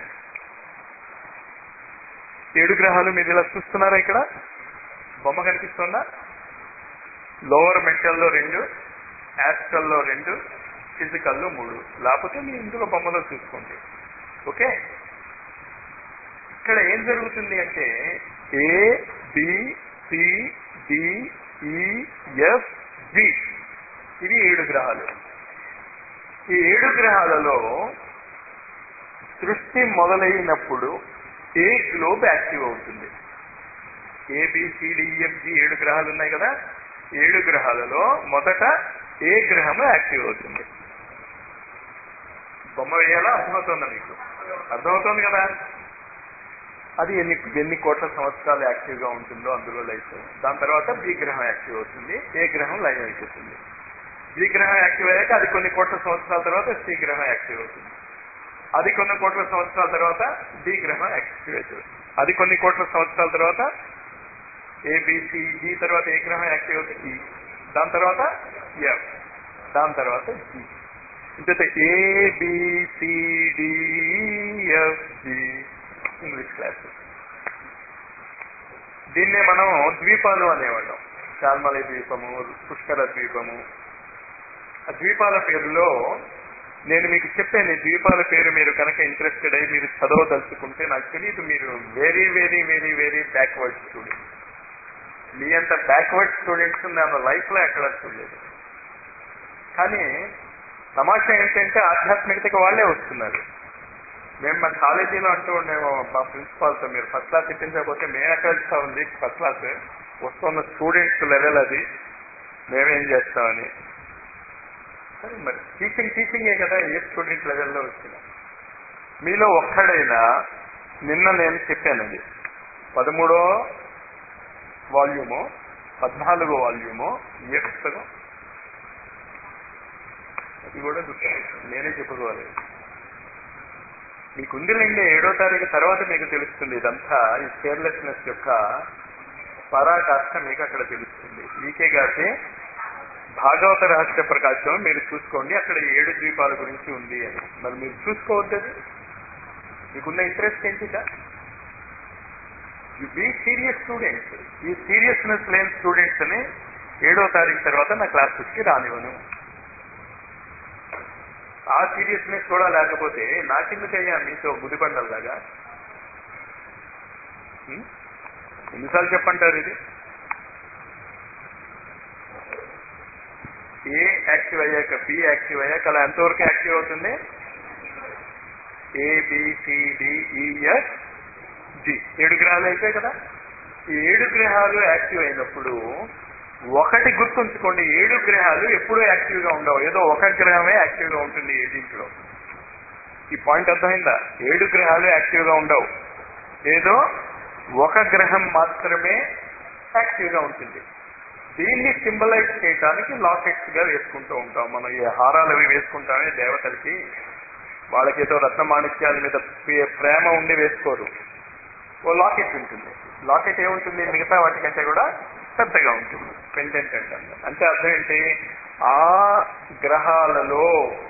ఏడు గ్రహాలు మీరు ఇలా చూస్తున్నారా ఇక్కడ బొమ్మ కనిపిస్తుందా లోవర్ మెంటల్లో రెండు యాస్ట్రల్లో రెండు ఫిజికల్లో మూడు లేకపోతే మీ ఇందులో బొమ్మలో చూసుకోండి ఓకే ఇక్కడ ఏం జరుగుతుంది అంటే A B C D E F G ఇవి ఏడు గ్రహాలు ఈ ఏడు గ్రహాలలో సృష్టి మొదలైనప్పుడు ఏ గ్లోబ్ యాక్టివ్ అవుతుంది ఏబిసిడిఎఫ్జి ఏడు గ్రహాలు ఉన్నాయి కదా ఏడు గ్రహాలలో మొదట ఏ గ్రహము యాక్టివ్ అవుతుంది బొమ్మ వేయాలా అర్థమవుతుందా మీకు అర్థమవుతుంది కదా అది ఎన్ని ఎన్ని కోట్ల సంవత్సరాలు యాక్టివ్ గా ఉంటుందో అందులో లైఫ్ దాని తర్వాత బి గ్రహం యాక్టివ్ అవుతుంది ఏ గ్రహం లైవ్ అయిపోతుంది బి గ్రహం యాక్టివ్ అయ్యాక అది కొన్ని కోట్ల సంవత్సరాల తర్వాత సి గ్రహం యాక్టివ్ అవుతుంది అది కొన్ని కోట్ల సంవత్సరాల తర్వాత డి గ్రహం యాక్టివ్ అవుతుంది అది కొన్ని కోట్ల సంవత్సరాల తర్వాత ఏబిసి డి తర్వాత ఏ గ్రహం యాక్టివ్ అవుతుంది ఈ దాని తర్వాత ఎఫ్ దాని తర్వాత జి ఇంత ఏబిసిడిఎఫ్జి ఇంగ్లీష్ క్లాస్ దీన్నే మనం ద్వీపాలు అనేవాళ్ళం చాల్మలి ద్వీపము పుష్కర ద్వీపము ఆ ద్వీపాల పేరులో నేను మీకు చెప్పాను ఈ ద్వీపాల పేరు మీరు కనుక ఇంట్రెస్టెడ్ అయ్యి మీరు చదవదలుచుకుంటే నాకు తెలియదు మీరు very very very very backward student మీ అంత బ్యాక్వర్డ్ స్టూడెంట్స్ నేను లైఫ్ లో ఎక్కడ చూడలేదు కానీ తమాషా ఏంటంటే ఆధ్యాత్మికతకి వాళ్ళే వస్తున్నారు మేము మా కాలేజీలో అంటూ ఉండేమో మా ప్రిన్సిపాల్తో మీరు ఫస్ట్ క్లాస్ ఇప్పించకపోతే మేము ఎక్కడ ఇస్తామండి ఫస్ట్ క్లాస్ వస్తున్న స్టూడెంట్స్ లెవెల్ అది మేమేం చేస్తామని సరే మరి టీచింగ్ టీచింగే కదా ఏ స్టూడెంట్ లెవెల్లో వచ్చిన మీలో ఒక్కడైనా నిన్న నేను చెప్పాను అది పదమూడో వాల్యూము పద్నాలుగో వాల్యూము ఏ పుస్తకం అది కూడా గుర్తు నేనే చెప్పుకోవాలి మీకు ఉందిలేండి ఏడో తారీఖు తర్వాత మీకు తెలుస్తుంది ఇదంతా ఈ కేర్లెస్నెస్ యొక్క పరాకాష్ట మీకు అక్కడ తెలుస్తుంది మీకే కాదు భాగవత రహస్య ప్రకాశం మీరు చూసుకోండి అక్కడ ఏడు ద్వీపాల గురించి ఉంది అని మరి మీరు చూసుకోవద్దు మీకున్న ఇంట్రెస్ట్ ఏంటిదా యు బీ సీరియస్ స్టూడెంట్స్ ఈ సీరియస్నెస్ లేని స్టూడెంట్స్ అని ఏడో తారీఖు తర్వాత నా క్లాసెస్కి రానివ్వను ఆ సీరియస్నెస్ కూడా లేకపోతే నాకెందుకయ్యా మీతో గుదిబండల్లాగా ఉం? ఎన్నిసార్లు చెప్పంటారు ఇది ఏ యాక్టివ్ అయ్యాక బి యాక్టివ్ అయ్యాక అలా ఎంతవరకు యాక్టివ్ అవుతుంది ఏబిసిడిఈఎఫ్ జి ఏడు గ్రహాలు అయిపోయాయి కదా ఈ ఏడు గ్రహాలు యాక్టివ్ అయినప్పుడు ఒకటి గుర్తుంచుకోండి ఏడు గ్రహాలు ఎప్పుడూ యాక్టివ్ గా ఉండవు ఏదో ఒక గ్రహమే యాక్టివ్ గా ఉంటుంది ఏ దీంట్లో ఈ పాయింట్ అర్థమైందా ఏడు గ్రహాలు యాక్టివ్ గా ఉండవు ఏదో ఒక గ్రహం మాత్రమే యాక్టివ్ గా ఉంటుంది దీన్ని సింబలైజ్ చేయడానికి లాకెట్స్ గా వేసుకుంటూ ఉంటాం మనం ఈ హారాలు అవి వేసుకుంటామే దేవతలకి వాళ్ళకి ఏదో రత్నమాణిక్యాల మీద ప్రే- ప్రేమ ఉండి వేసుకోరు ఓ లాకెట్ ఉంటుంది లాకెట్ ఏముంటుంది మిగతా వాటికంటే కూడా పెద్దగా ఉంటుంది పెండెంట్ అంటాం అంటే అర్థం ఏంటి ఆ గ్రహాలలో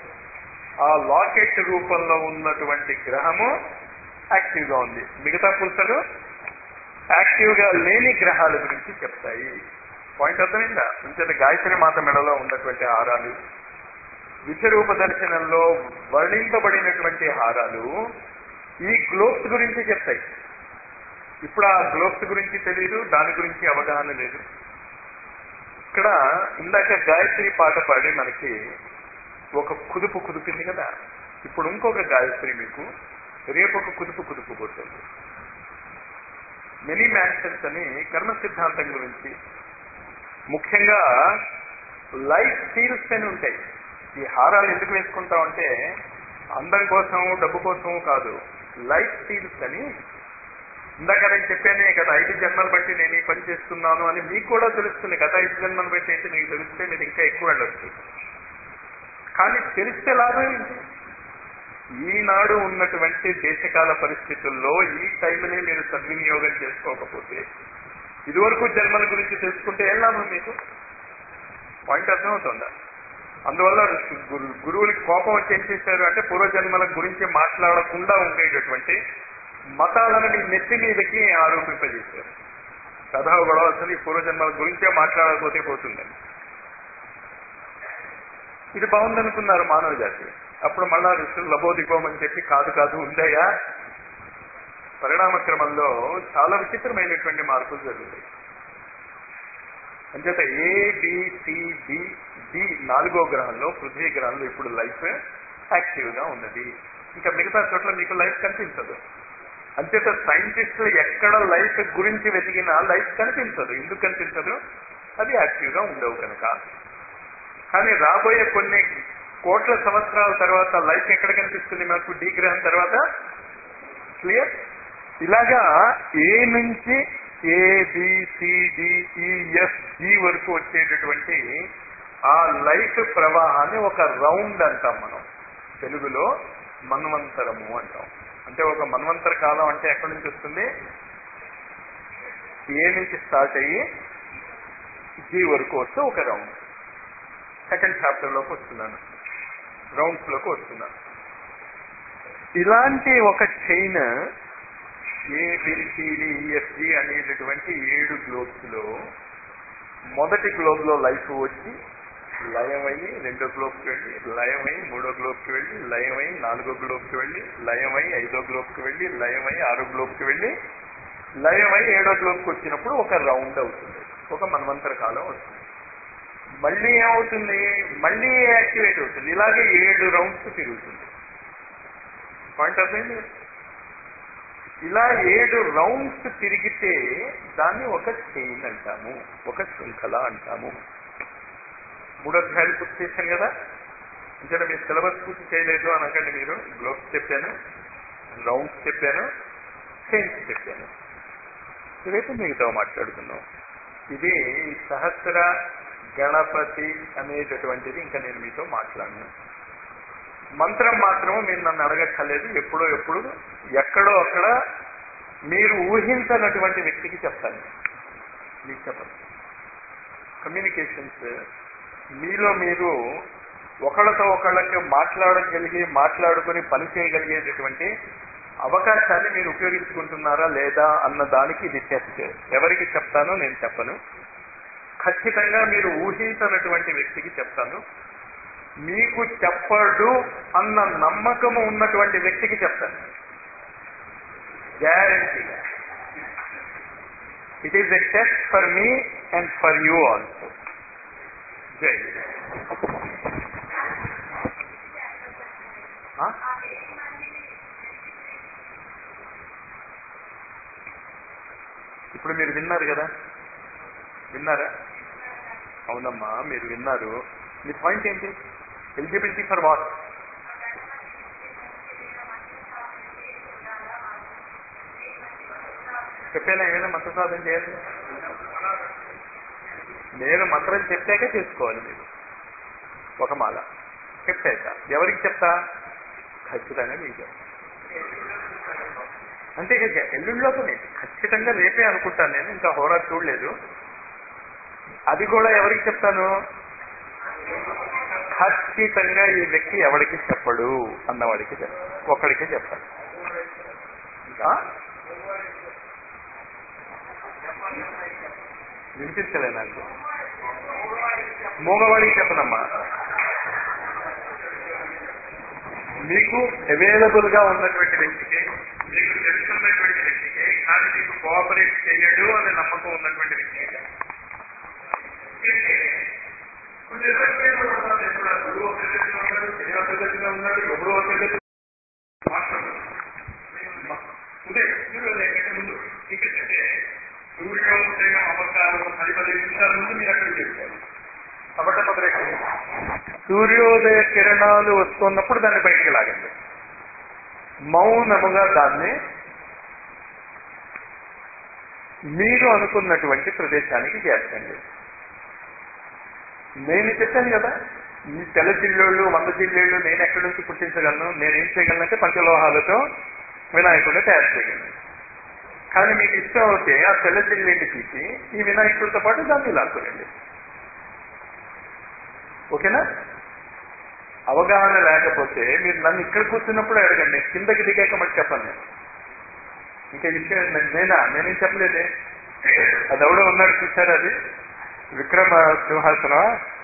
ఆ లాకెట్ రూపంలో ఉన్నటువంటి గ్రహము యాక్టివ్ గా ఉంది మిగతా పులుసలు యాక్టివ్ గా లేని గ్రహాల గురించి చెప్తాయి పాయింట్ అర్థమైందా ఇంత గాయత్రి మాత మెడలో ఉన్నటువంటి హారాలు విశ్వరూప దర్శనంలో వర్ణింపబడినటువంటి హారాలు ఈ గ్లోబ్స్ గురించి చెప్తాయి ఇప్పుడు ఆ గ్లోబ్స్ గురించి తెలియదు దాని గురించి అవగాహన లేదు ఇక్కడ ఇందాక గాయత్రి పాట పాడి మనకి ఒక కుదుపు కుదిపింది కదా ఇప్పుడు ఇంకొక గాయత్రి మీకు రేపు ఒక కుదుపు కుదుపు పోతుంది మెనీ మ్యాన్షన్స్ అని కర్మ సిద్ధాంతం గురించి ముఖ్యంగా లైఫ్ స్టీల్స్ అని ఉంటాయి ఈ హారాలు ఎందుకు వేసుకుంటామంటే అందం కోసం డబ్బు కోసం కాదు లైఫ్ స్టీల్స్ అని ఇందాక నేను చెప్పానే గత ఐదు జన్మలు బట్టి నేను ఈ పని చేస్తున్నాను అని మీకు కూడా తెలుస్తుంది గత ఐదు జన్మలు బట్టి అయితే మీకు తెలిస్తే మీరు ఇంకా ఎక్కువ వెళ్ళొచ్చు కానీ తెలిస్తే లాభం ఏంటి ఈనాడు ఉన్నటువంటి దేశకాల పరిస్థితుల్లో ఈ టైంని మీరు సద్వినియోగం చేసుకోకపోతే ఇదివరకు జన్మల గురించి తెలుసుకుంటే ఏం లాభం మీకు పాయింట్ అర్థమవుతుందా అందువల్ల గురు గురువులకి కోపం వచ్చి ఏం చేశారు అంటే పూర్వజన్మల గురించి మాట్లాడకుండా ఉండేటటువంటి మతాలను మీ నెత్తి మీదకి ఆరోపింపజేశారు కథ గొడవ అసలు ఈ పూర్వజన్మల గురించే మాట్లాడకపోతే పోతుందని ఇది బాగుందనుకున్నారు మానవ జాతి అప్పుడు మళ్ళా ఋషులు లబోదిగోమని చెప్పి కాదు కాదు ఉందయ్యా పరిణామ క్రమంలో చాలా విచిత్రమైనటువంటి మార్పులు జరుగుతాయి అంచేత A B C D D నాలుగో గ్రహంలో పృథ్వీ గ్రహంలో ఇప్పుడు లైఫ్ యాక్టివ్ గా ఉన్నది ఇంకా మిగతా చోట్ల మీకు లైఫ్ కనిపించదు అంచేత సైంటిస్టులు ఎక్కడ లైఫ్ గురించి వెతికినా లైఫ్ కనిపించదు ఎందుకు కనిపించదు అది యాక్టివ్ గా ఉండవు కనుక కానీ రాబోయే కొన్ని కోట్ల సంవత్సరాల తర్వాత లైఫ్ ఎక్కడ కనిపిస్తుంది మాకు డి గ్రహం తర్వాత క్లియర్ ఇలాగా ఏ నుంచి ఏ బిసిడిఈఎఫ్ జి వరకు వచ్చేటటువంటి ఆ లైఫ్ ప్రవాహాన్ని ఒక రౌండ్ అంటాం మనం తెలుగులో మన్వంతరము అంటాం అంటే ఒక మన్వంతర కాలం అంటే ఎక్కడి నుంచి వస్తుంది ఏ నుంచి స్టార్ట్ అయ్యి జీ వరకు వస్తే ఒక రౌండ్ సెకండ్ చాప్టర్ లోకి వస్తున్నాను రౌండ్స్ లోకి వస్తున్నాను ఇలాంటి ఒక చైన్ ఏబిసిడిఈఎఫ్జి అనేటటువంటి ఏడు గ్లోబ్స్ లో మొదటి గ్లోబ్ లో లైఫ్ వచ్చి లయమయ్యి రెండో గ్లోబ్కి వెళ్ళి లయమై మూడో గ్లోబ్కి వెళ్ళి లయమై నాలుగో గ్లోబ్కి వెళ్ళి లయమై ఐదో గ్లోబ్కి వెళ్ళి లయమై ఆరో గ్లోబ్కి వెళ్ళి లయమై ఏడో గ్లోబ్కి వచ్చినప్పుడు ఒక రౌండ్ అవుతుంది ఒక మన్వంతర కాలం వస్తుంది మళ్ళీ ఏమవుతుంది మళ్ళీ యాక్టివేట్ అవుతుంది ఇలాగే ఏడు రౌండ్స్ తిరుగుతుంది పాయింట్ అర్థమైంది ఇలా ఏడు రౌండ్స్ తిరిగితే దాన్ని ఒక చైన్ అంటాము ఒక శృంఖల అంటాము మూడు అధ్యాయాలు పూర్తి చేశాను కదా అంటే మీరు సిలబస్ పూర్తి చేయలేదు అనకండి మీరు గ్లోబ్స్ చెప్పాను రౌండ్స్ చెప్పాను చైన్స్ చెప్పాను రేపు మిగతా మాట్లాడుకుందాం ఇది సహస్ర గణపతి అనేటటువంటిది ఇంకా నేను మీతో మాట్లాడను మంత్రం మాత్రము మీరు నన్ను అడగక్కర్లేదు ఎప్పుడో ఎప్పుడు ఎక్కడో అక్కడ మీరు ఊహించనటువంటి వ్యక్తికి చెప్తాను మీకు చెప్పండి కమ్యూనికేషన్స్ మీలో మీరు ఒకళ్ళతో ఒకళ్ళకి మాట్లాడగలిగి మాట్లాడుకుని పని చేయగలిగేటటువంటి అవకాశాన్ని మీరు ఉపయోగించుకుంటున్నారా లేదా అన్న దానికి ఇది టెస్ట్ ఎవరికి చెప్తానో నేను చెప్పను ఖచ్చితంగా మీరు ఊహించనటువంటి వ్యక్తికి చెప్తాను మీకు చెప్పడు అన్న నమ్మకము ఉన్నటువంటి వ్యక్తికి చెప్తాను గ్యారంటీగా it is a test for me and for you also జై ఇప్పుడు మీరు విన్నారు కదా విన్నారా అవునమ్మా మీరు విన్నారు మీ పాయింట్ ఏంటి ఎలిజిబిలిటీ ఫర్ వాట్ చెప్పానా ఏమైనా మంత్ర సాధన చేయాలి నేను మంత్రం చెప్పాక చేసుకోవాలి మీరు ఒక మాల చెప్పాక ఎవరికి చెప్తా ఖచ్చితంగా మీకు చెప్తా అంతే కదా ఎల్లుండిలోనే ఖచ్చితంగా రేపే అనుకుంటాను నేను ఇంకా హోరా చూడలేదు అది కూడా ఎవరికి చెప్తాను ఖచ్చితంగా ఈ వ్యక్తి ఎవరికి చెప్పడు అన్నవాడికి చెప్తాను ఒక్కడికే చెప్తాను ఆ? వినిపించలే నాకు మూగవాడికి చెప్పనమ్మా మీకు అవైలబుల్ గా ఉన్నటువంటి వ్యక్తికి మీకు తెలుసున్నటువంటి వ్యక్తికి కానీ మీకు కోఆపరేట్ చేయడు అనే నమ్మకం ఉన్నటువంటి వ్యక్తికి కొంచెం రకమైన ఉంటారు. ఎప్పుడు ఆ గురువు ఒక పద్ధతిలో ఉన్నాడు, శని ఒక పద్ధతిలో ఉన్నాడు, ఎవడో ఒక పద్ధతిలో మాట్లాడదు. ఉదయం సూర్యోదయం కంటే ముందు ఇంకంటే సూర్యోదయం అవతారం పది పదిహేను నిమిషాల ముందు మీరు అక్కడ చెప్పారు అబద్ధపత్రిక సూర్యోదయ కిరణాలు వస్తున్నప్పుడు దాన్ని బయటికి లాగండి మౌనముగా దాన్ని మీరు అనుకున్నటువంటి ప్రదేశానికి చేర్చండి నేను చెప్పాను కదా ఈ తెల్ల జిల్లేళ్ళు వంద జిల్లేళ్ళు నేను ఎక్కడి నుంచి పుట్టించగలను నేనేం చేయగలనంటే పంచలోహాలతో వినాయకుడిని తయారు చేయగలను కానీ మీకు ఇష్టం అవుతే ఆ తెల్ల జిల్లేని తీసి ఈ వినాయకుడితో పాటు దాన్ని లాక్కునండి ఓకేనా అవగాహన లేకపోతే మీరు నన్ను ఇక్కడ కూర్చున్నప్పుడు అడగండి కిందకి దిగాక మళ్ళీ చెప్పను నేను ఇంకా ఈ విషయం నే- నేనా నేనేం చెప్పలేదే అది ఎవడో ఉన్నాడు చూసారు అది విక్రమ సింహాసనం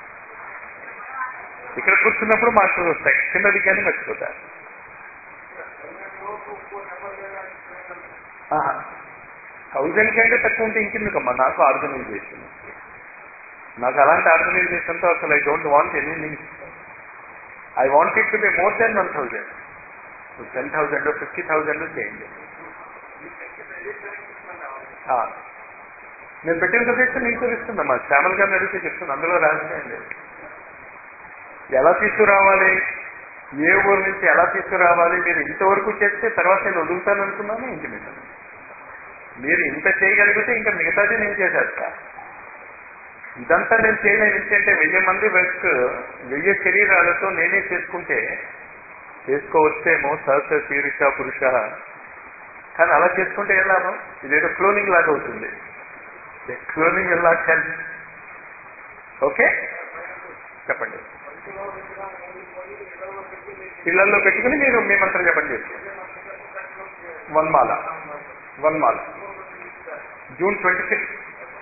ఇక్కడ కూర్చున్నప్పుడు మార్పులు వస్తాయి కింద దిగాని మర్చిపోతా థౌజండ్ కంటే తక్కువ ఉంటే ఇంకెందుకమ్మా నాకు ఆర్గనైజేషన్ నాకు అలాంటి ఆర్గనైజేషన్తో అసలు I don't want anything I want it to be more than one thousand ten thousand fifty thousand చేయండి ఆ, నేను పెట్టిన సబ్జెక్ట్ మీకు తెలుస్తుందమ్మా శ్యామల్ గారిని అడిగితే చెప్తుంది అందులో రాసేయండి ఎలా తీసుకురావాలి ఏ ఊరు నుంచి ఎలా తీసుకురావాలి మీరు ఇంతవరకు చేస్తే తర్వాత నేను వదులుతాను అనుకున్నాను ఇంక మీద మీరు ఇంత చేయగలిగితే ఇంకా మిగతాది నేను చేసేస్తా ఇదంతా నేను చేయలేను ఎందుకంటే వెయ్యి మంది వర్క్ వెయ్యి శరీరాలతో నేనే చేసుకుంటే చేసుకోవచ్చేమో సహస శీర్ష పురుష కానీ అలా చేసుకుంటే ఏం లాభం ఇదేదో క్లోనింగ్ లాగా అవుతుంది క్లోనింగ్ ఎలా హెల్ప్ ఓకే చెప్పండి ఇళ్లలో పెట్టుకుని మీరు మీ మంత్రం చెప్పండి వన్ మాల వన్ మాల జూన్ ట్వంటీ సిక్స్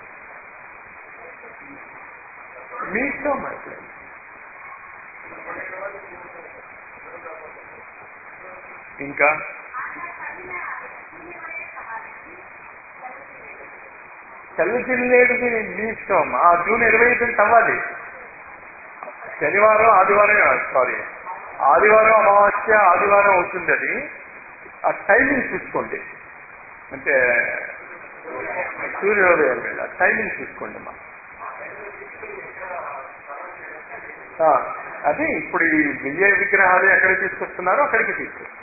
మీ ఇష్టం మరి. ఇంకా చల్లి జిల్లేడుది మీ ఇష్టం ఆ జూన్ ఇరవై ఐదు అవ్వాలి శనివారం ఆదివారం సారీ ఆదివారం అమావాస్య ఆదివారం అవుతుంది అది ఆ టైమింగ్ చూసుకోండి అంటే సూర్యోదయం వేళ టైమింగ్ చూసుకోండి అమ్మా ఆ, అదే ఇప్పుడు ఈ విజయ విగ్రహాలు ఎక్కడ తీసుకొస్తున్నారో అక్కడికి తీసుకొస్తారు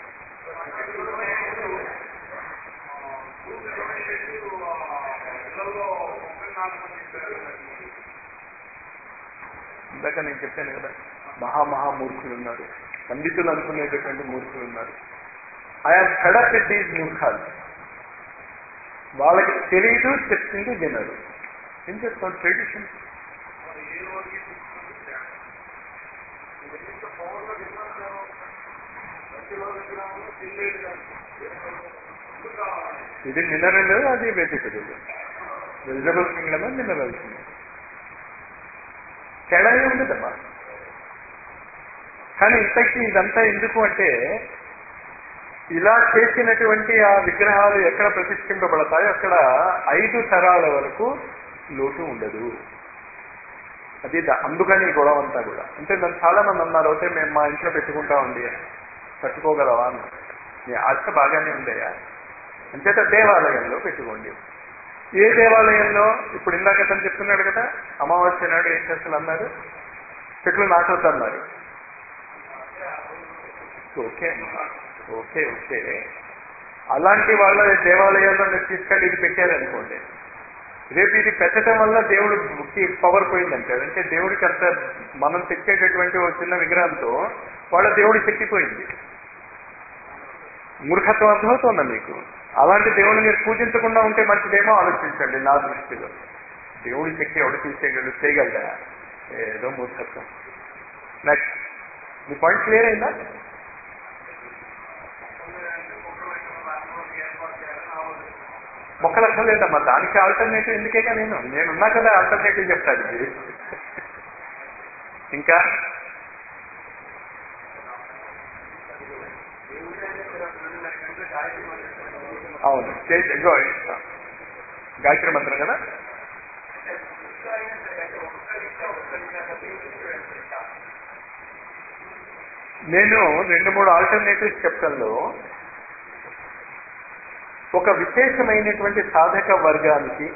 ఇందాక నేను చెప్పాను కదా మహామహా మూర్ఖులు ఉన్నారు పండితులు అనుకునేటటువంటి మూర్ఖులు ఉన్నారు ఐఆమ్ ఫెడప్ విత్ దీస్ మూర్ఖాలు వాళ్ళకి తెలియదు చెప్తుంది వినరు ఏం చెప్తాం ట్రెడిషన్ ఇది మినరల్ అది vegetable vegetable kingdom mineral kingdom తేడా ఏం ఉండదమ్మా కానీ ఇంతకీ ఇదంతా ఎందుకు అంటే ఇలా చేసినటువంటి ఆ విగ్రహాలు ఎక్కడ ప్రతిష్ఠింపబడతాయో అక్కడ ఐదు తరాల వరకు లోటు ఉండదు అది ద- అందుకని ఈ గొడవ అంతా కూడా అంటే నన్ను చాలా మంది అన్నారు అయితే మేము మా ఇంట్లో పెట్టుకుంటామండి పట్టుకోగలవా అని మీ ఆశ బాగానే ఉందయ్యా అంచేత దేవాలయంలో పెట్టుకోండి ఏ దేవాలయంలో ఇప్పుడు ఇందాక అతను చెప్తున్నాడు కదా అమావాస్య నాడు ఏం చేస్తారు అన్నారు చెట్లు నాటొద్దన్నారు ఓకే అమ్మా ఓకే ఓకే అలాంటి వాళ్ళ దేవాలయాల్లో మీరు తీసుకెళ్ళి ఇది పెట్టారనుకోండి రేపు ఇది పెట్టడం వల్ల దేవుడికి పవర్ పోయిందంటే అంటే దేవుడికి అంత మనం తెచ్చేటటువంటి ఒక చిన్న విగ్రహంతో వాళ్ళ దేవుడి శక్తి పోయింది మూర్ఖత్వం అర్థమవుతుందా మీకు అలాంటి దేవుడిని మీరు పూజించకుండా ఉంటే మంచిదేమో ఆలోచించండి నా దృష్టిలో దేవుడి శక్తి ఎవడు తీసేయగలడు చేయగలడా ఏదో మూర్ఖత్వం నెక్స్ట్ మీ పాయింట్ క్లియర్ అయిందా మొక్కలు అక్కర్లేదమ్మా దానికి ఆల్టర్నేటివ్ ఎందుకేగా నేను నేనున్నా కదా ఆల్టర్నేటివ్ చెప్తాను ఇది ఇంకా అవును చేసి ఇదిగో గాయత్రి మంత్రం కదా నేను రెండు మూడు ఆల్టర్నేటివ్స్ చెప్తాను ఒక విశేషమైనటువంటి సాధక వర్గానికి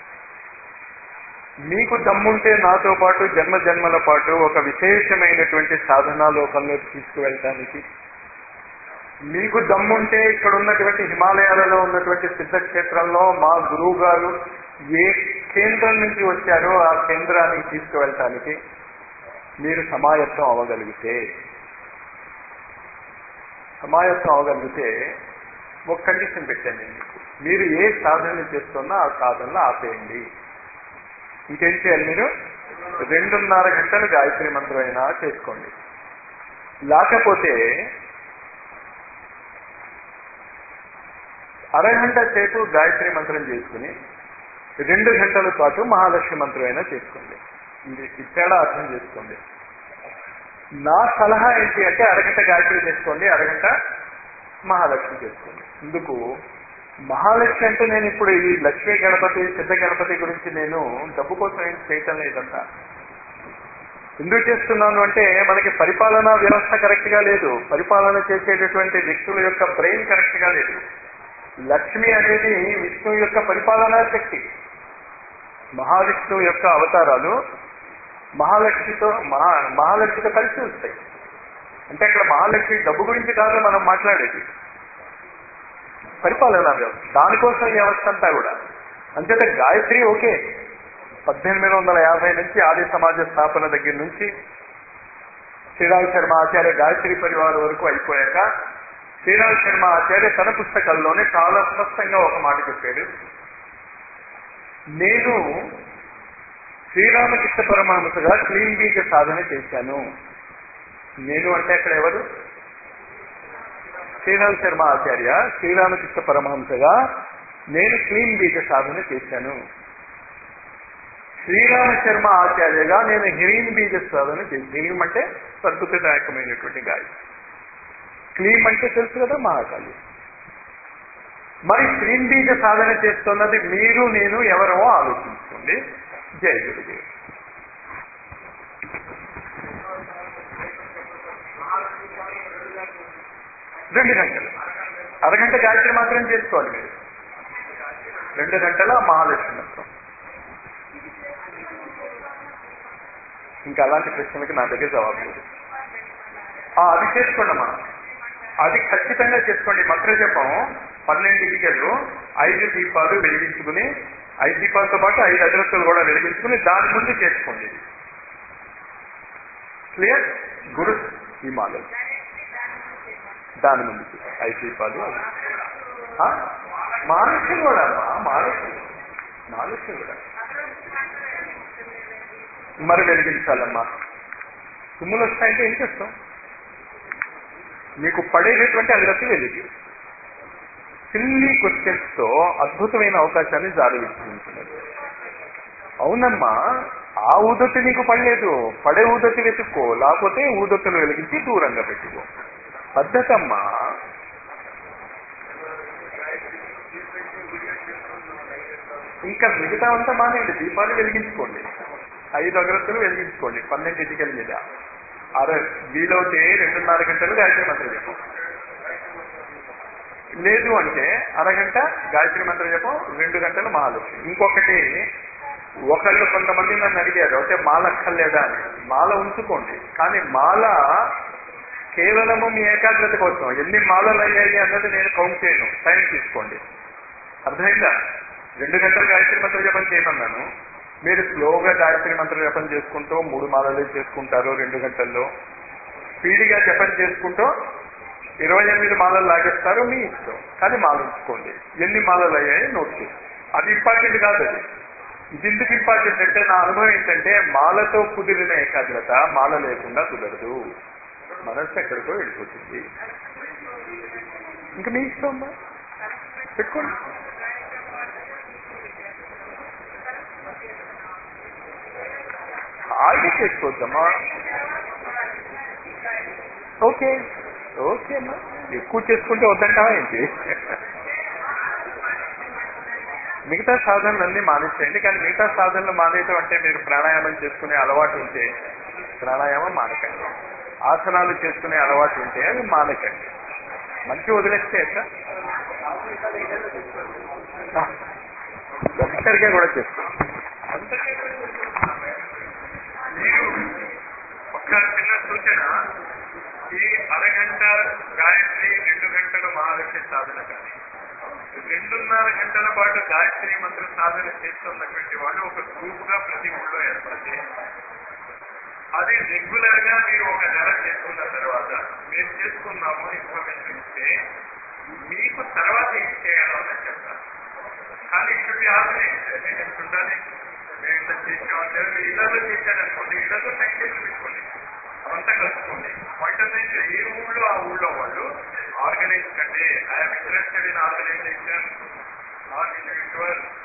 మీకు దమ్ముంటే నాతో పాటు జన్మ జన్మల పాటు ఒక విశేషమైనటువంటి సాధనా లోకంలో తీసుకువెళ్ళటానికి మీకు దమ్ముంటే ఇక్కడ ఉన్నటువంటి హిమాలయాలలో ఉన్నటువంటి సిద్ధక్షేత్రంలో మా గురువు గారు ఏ కేంద్రం నుంచి వచ్చారో ఆ కేంద్రానికి తీసుకువెళ్ళటానికి మీరు సమాయత్తం అవ్వగలిగితే సమాయత్తం అవ్వగలిగితే ఒక కండిషన్ పెట్టాను నేను మీకు. మీరు ఏ సాధన చేస్తున్నా ఆ సాధనలో ఆపేయండి ఇంకేం చేయాలి మీరు రెండున్నర గంటలు గాయత్రి మంత్రం అయినా చేసుకోండి లేకపోతే అరగంట సేపు గాయత్రి మంత్రం చేసుకుని రెండు గంటల పాటు మహాలక్ష్మి మంత్రం అయినా చేసుకోండి ఇది ఈ తేడా అర్థం చేసుకోండి నా సలహా ఏంటి అంటే అరగంట గాయత్రి చేసుకోండి అరగంట మహాలక్ష్మి చేసుకోండి ఎందుకు మహాలక్ష్మి అంటే నేను ఇప్పుడు ఈ లక్ష్మీ గణపతి సిద్ధ గణపతి గురించి నేను డబ్బు కోసం ఏం చేయటం లేదంతా ఎందుకు చేస్తున్నాను అంటే మనకి పరిపాలనా వ్యవస్థ కరెక్ట్ గా లేదు పరిపాలన చేసేటటువంటి వ్యక్తుల యొక్క బ్రెయిన్ కరెక్ట్ గా లేదు లక్ష్మి అనేది విష్ణువు యొక్క పరిపాలనా శక్తి మహావిష్ణువు యొక్క అవతారాలు మహాలక్ష్మితో మహా మహాలక్ష్మితో కలిసి వస్తాయి అంటే అక్కడ మహాలక్ష్మి డబ్బు గురించి కాదు మనం మాట్లాడేది పరిపాలనా వ్యవస్థ దానికోసం ఈ వ్యవస్థ అంతా కూడా అంచేత గాయత్రి ఓకే పద్దెనిమిది వందల యాభై నుంచి ఆది సమాజ స్థాపన దగ్గర నుంచి శ్రీరామ్ శర్మ ఆచార్య గాయత్రి పరివారం వరకు అయిపోయాక శ్రీరామ్ శర్మ ఆచార్య తన పుస్తకాల్లోనే చాలా స్పష్టంగా ఒక మాట చెప్పాడు నేను శ్రీరామకృష్ణ పరమహంసగా క్లీన్ బీజ సాధన చేశాను నేను అంటే అక్కడ ఎవరు శ్రీరామ్ శర్మ ఆచార్య శ్రీరామకృష్ణ పరమహంసగా నేను క్లీన్ బీజ సాధన చేశాను శ్రీరామ శర్మ ఆచార్యగా నేను హిరీం బీజ సాధన చేశాను హిరీం అంటే సద్భుతదాయకమైనటువంటి గాలి క్లీం అంటే తెలుసు కదా మహాకాళి మరి క్లీం బీజ సాధన చేస్తున్నది మీరు నేను ఎవరో ఆలోచించుకోండి జై గురుదేవ్ రెండు గంటలు అరగంట గాయత్రి మాత్రం చేసుకోవాలి మీరు రెండు గంటల మహాలక్ష్మి మంత్రం ఇంకా అలాంటి ప్రశ్నలకి నా దగ్గర జవాబు లేదు ఆ, అది చేసుకోండి అమ్మా అది ఖచ్చితంగా చేసుకోండి మంత్ర జపం పన్నెండింటికెళ్ళు ఐదు దీపాలు వెలిగించుకుని ఐదు దీపాలతో పాటు ఐదు అదరత్తులు కూడా వెలిగించుకుని దాని ముందు చేసుకోండి క్లియర్ గురు ఈ మాలలు దాని ముందు ఐదు దీపాలు ఆ? మహాలక్ష్మి కూడా అమ్మా మహాలక్ష్మి మహాలక్ష్మి కూడా మరి వెలిగించాలమ్మా తుమ్ములు వస్తాయంటే ఏం చేస్తాం మీకు పడేటటువంటి అగరత్తి వెలిగి సిల్లీ క్వశ్చన్స్ తో అద్భుతమైన అవకాశాన్ని జారవించుకుంటున్నారు అవునమ్మా ఆ ఊదొత్తి నీకు పడలేదు పడే ఊదొత్తి వెతుక్కో లేకపోతే ఊదొత్తులు వెలిగించి దూరంగా పెట్టుకో పద్ధతి అమ్మా ఇంకా మిగతా అంతా మానేయండి దీపాలు వెలిగించుకోండి ఐదు అగరత్తులు వెలిగించుకోండి పన్నెండింటికల మీద అర వీలవుతే రెండున్నర గంటలు గాయత్రి మంత్రం చెప్పం లేదు అంటే అరగంట గాయత్రి మంత్రం చెప్పం రెండు గంటలు మహాలక్ష్మి ఇంకొకటి ఒకళ్ళు కొంతమంది నన్ను అడిగారు అంటే మాల అక్కర్లేదా అని మాల ఉంచుకోండి కానీ మాల కేవలము మీ ఏకాగ్రత కోసం ఎన్ని మాలలు అయ్యాయి అన్నది నేను కౌంట్ చేయను టైం తీసుకోండి అర్థమైందా రెండు గంటలు గాయత్రి మంత్ర జపం చేయమన్నాను మీరు స్లోగా గాయత్రి మంత్ర జపం చేసుకుంటూ మూడు మాలలు చేసుకుంటారు రెండు గంటల్లో స్పీడ్గా జపం చేసుకుంటూ ఇరవై ఎనిమిది మాలలు లాగేస్తారు మీ ఇష్టం కానీ మాల ఉంచుకోండి ఎన్ని మాలలు అయ్యాయి నోట్ చేసి అది ఇంపార్టెంట్ కాదు అది ఇది ఎందుకు ఇంపార్టెంట్ అంటే నా అనుభవం ఏంటంటే మాలతో కుదిరిన ఏకాగ్రత మాల లేకుండా కుదరదు మనస్సు ఎక్కడికో వెళ్ళిపోతుంది ఇంకా మీ ఇష్టం అమ్మా పెట్టుకోండి హాయిగా చేసుకోవద్దమ్మా ఓకే ఓకే అమ్మా ఎక్కువ చేసుకుంటే వద్దంటావా ఏంటి మిగతా సాధనలన్నీ మానేసేయండి కానీ మిగతా సాధనలు మానేయటం అంటే మీరు ప్రాణాయామం చేసుకునే అలవాటు ఉంటే ప్రాణాయామం మానకండి ఆసనాలు చేసుకునే అలవాటు ఉంటే అవి మానకండి మంచి వదిలేస్తే ఎట్లా ఒక్కరికే కూడా చేస్తాం మీరు ఒక చిన్న సూచన ఈ అరగంట గాయత్రి రెండు గంటల మహాలక్ష్మి సాధన కానీ రెండున్నర గంటల పాటు గాయత్రి మంత్ర సాధన చేస్తున్నటువంటి వాళ్ళు ఒక గ్రూప్ గా ప్రతి ఊళ్ళో ఏర్పాటు చేయాలి అది రెగ్యులర్ గా మీరు ఒక నెల చేసుకున్న తర్వాత మేము చేసుకున్నాము ఇన్ఫర్మేషన్ ఇస్తే మీకు తర్వాత ఏం చేయాలో అని చెప్తాను కానీ ఇప్పుడు ఆర్గనైజ్ నేను చూడాలి మేము ఇంత చేసామంటే మీరు ఇళ్లలో చేశారనుకోండి ఇళ్లలో టెక్నిక్ పెట్టుకోండి అవంతా కలుసుకోండి పాయింట్ ఆఫ్ ఏ ఊళ్ళో ఆ ఊళ్ళో వాళ్ళు ఆర్గనైజ్ కండి I'm interested in organisation not individual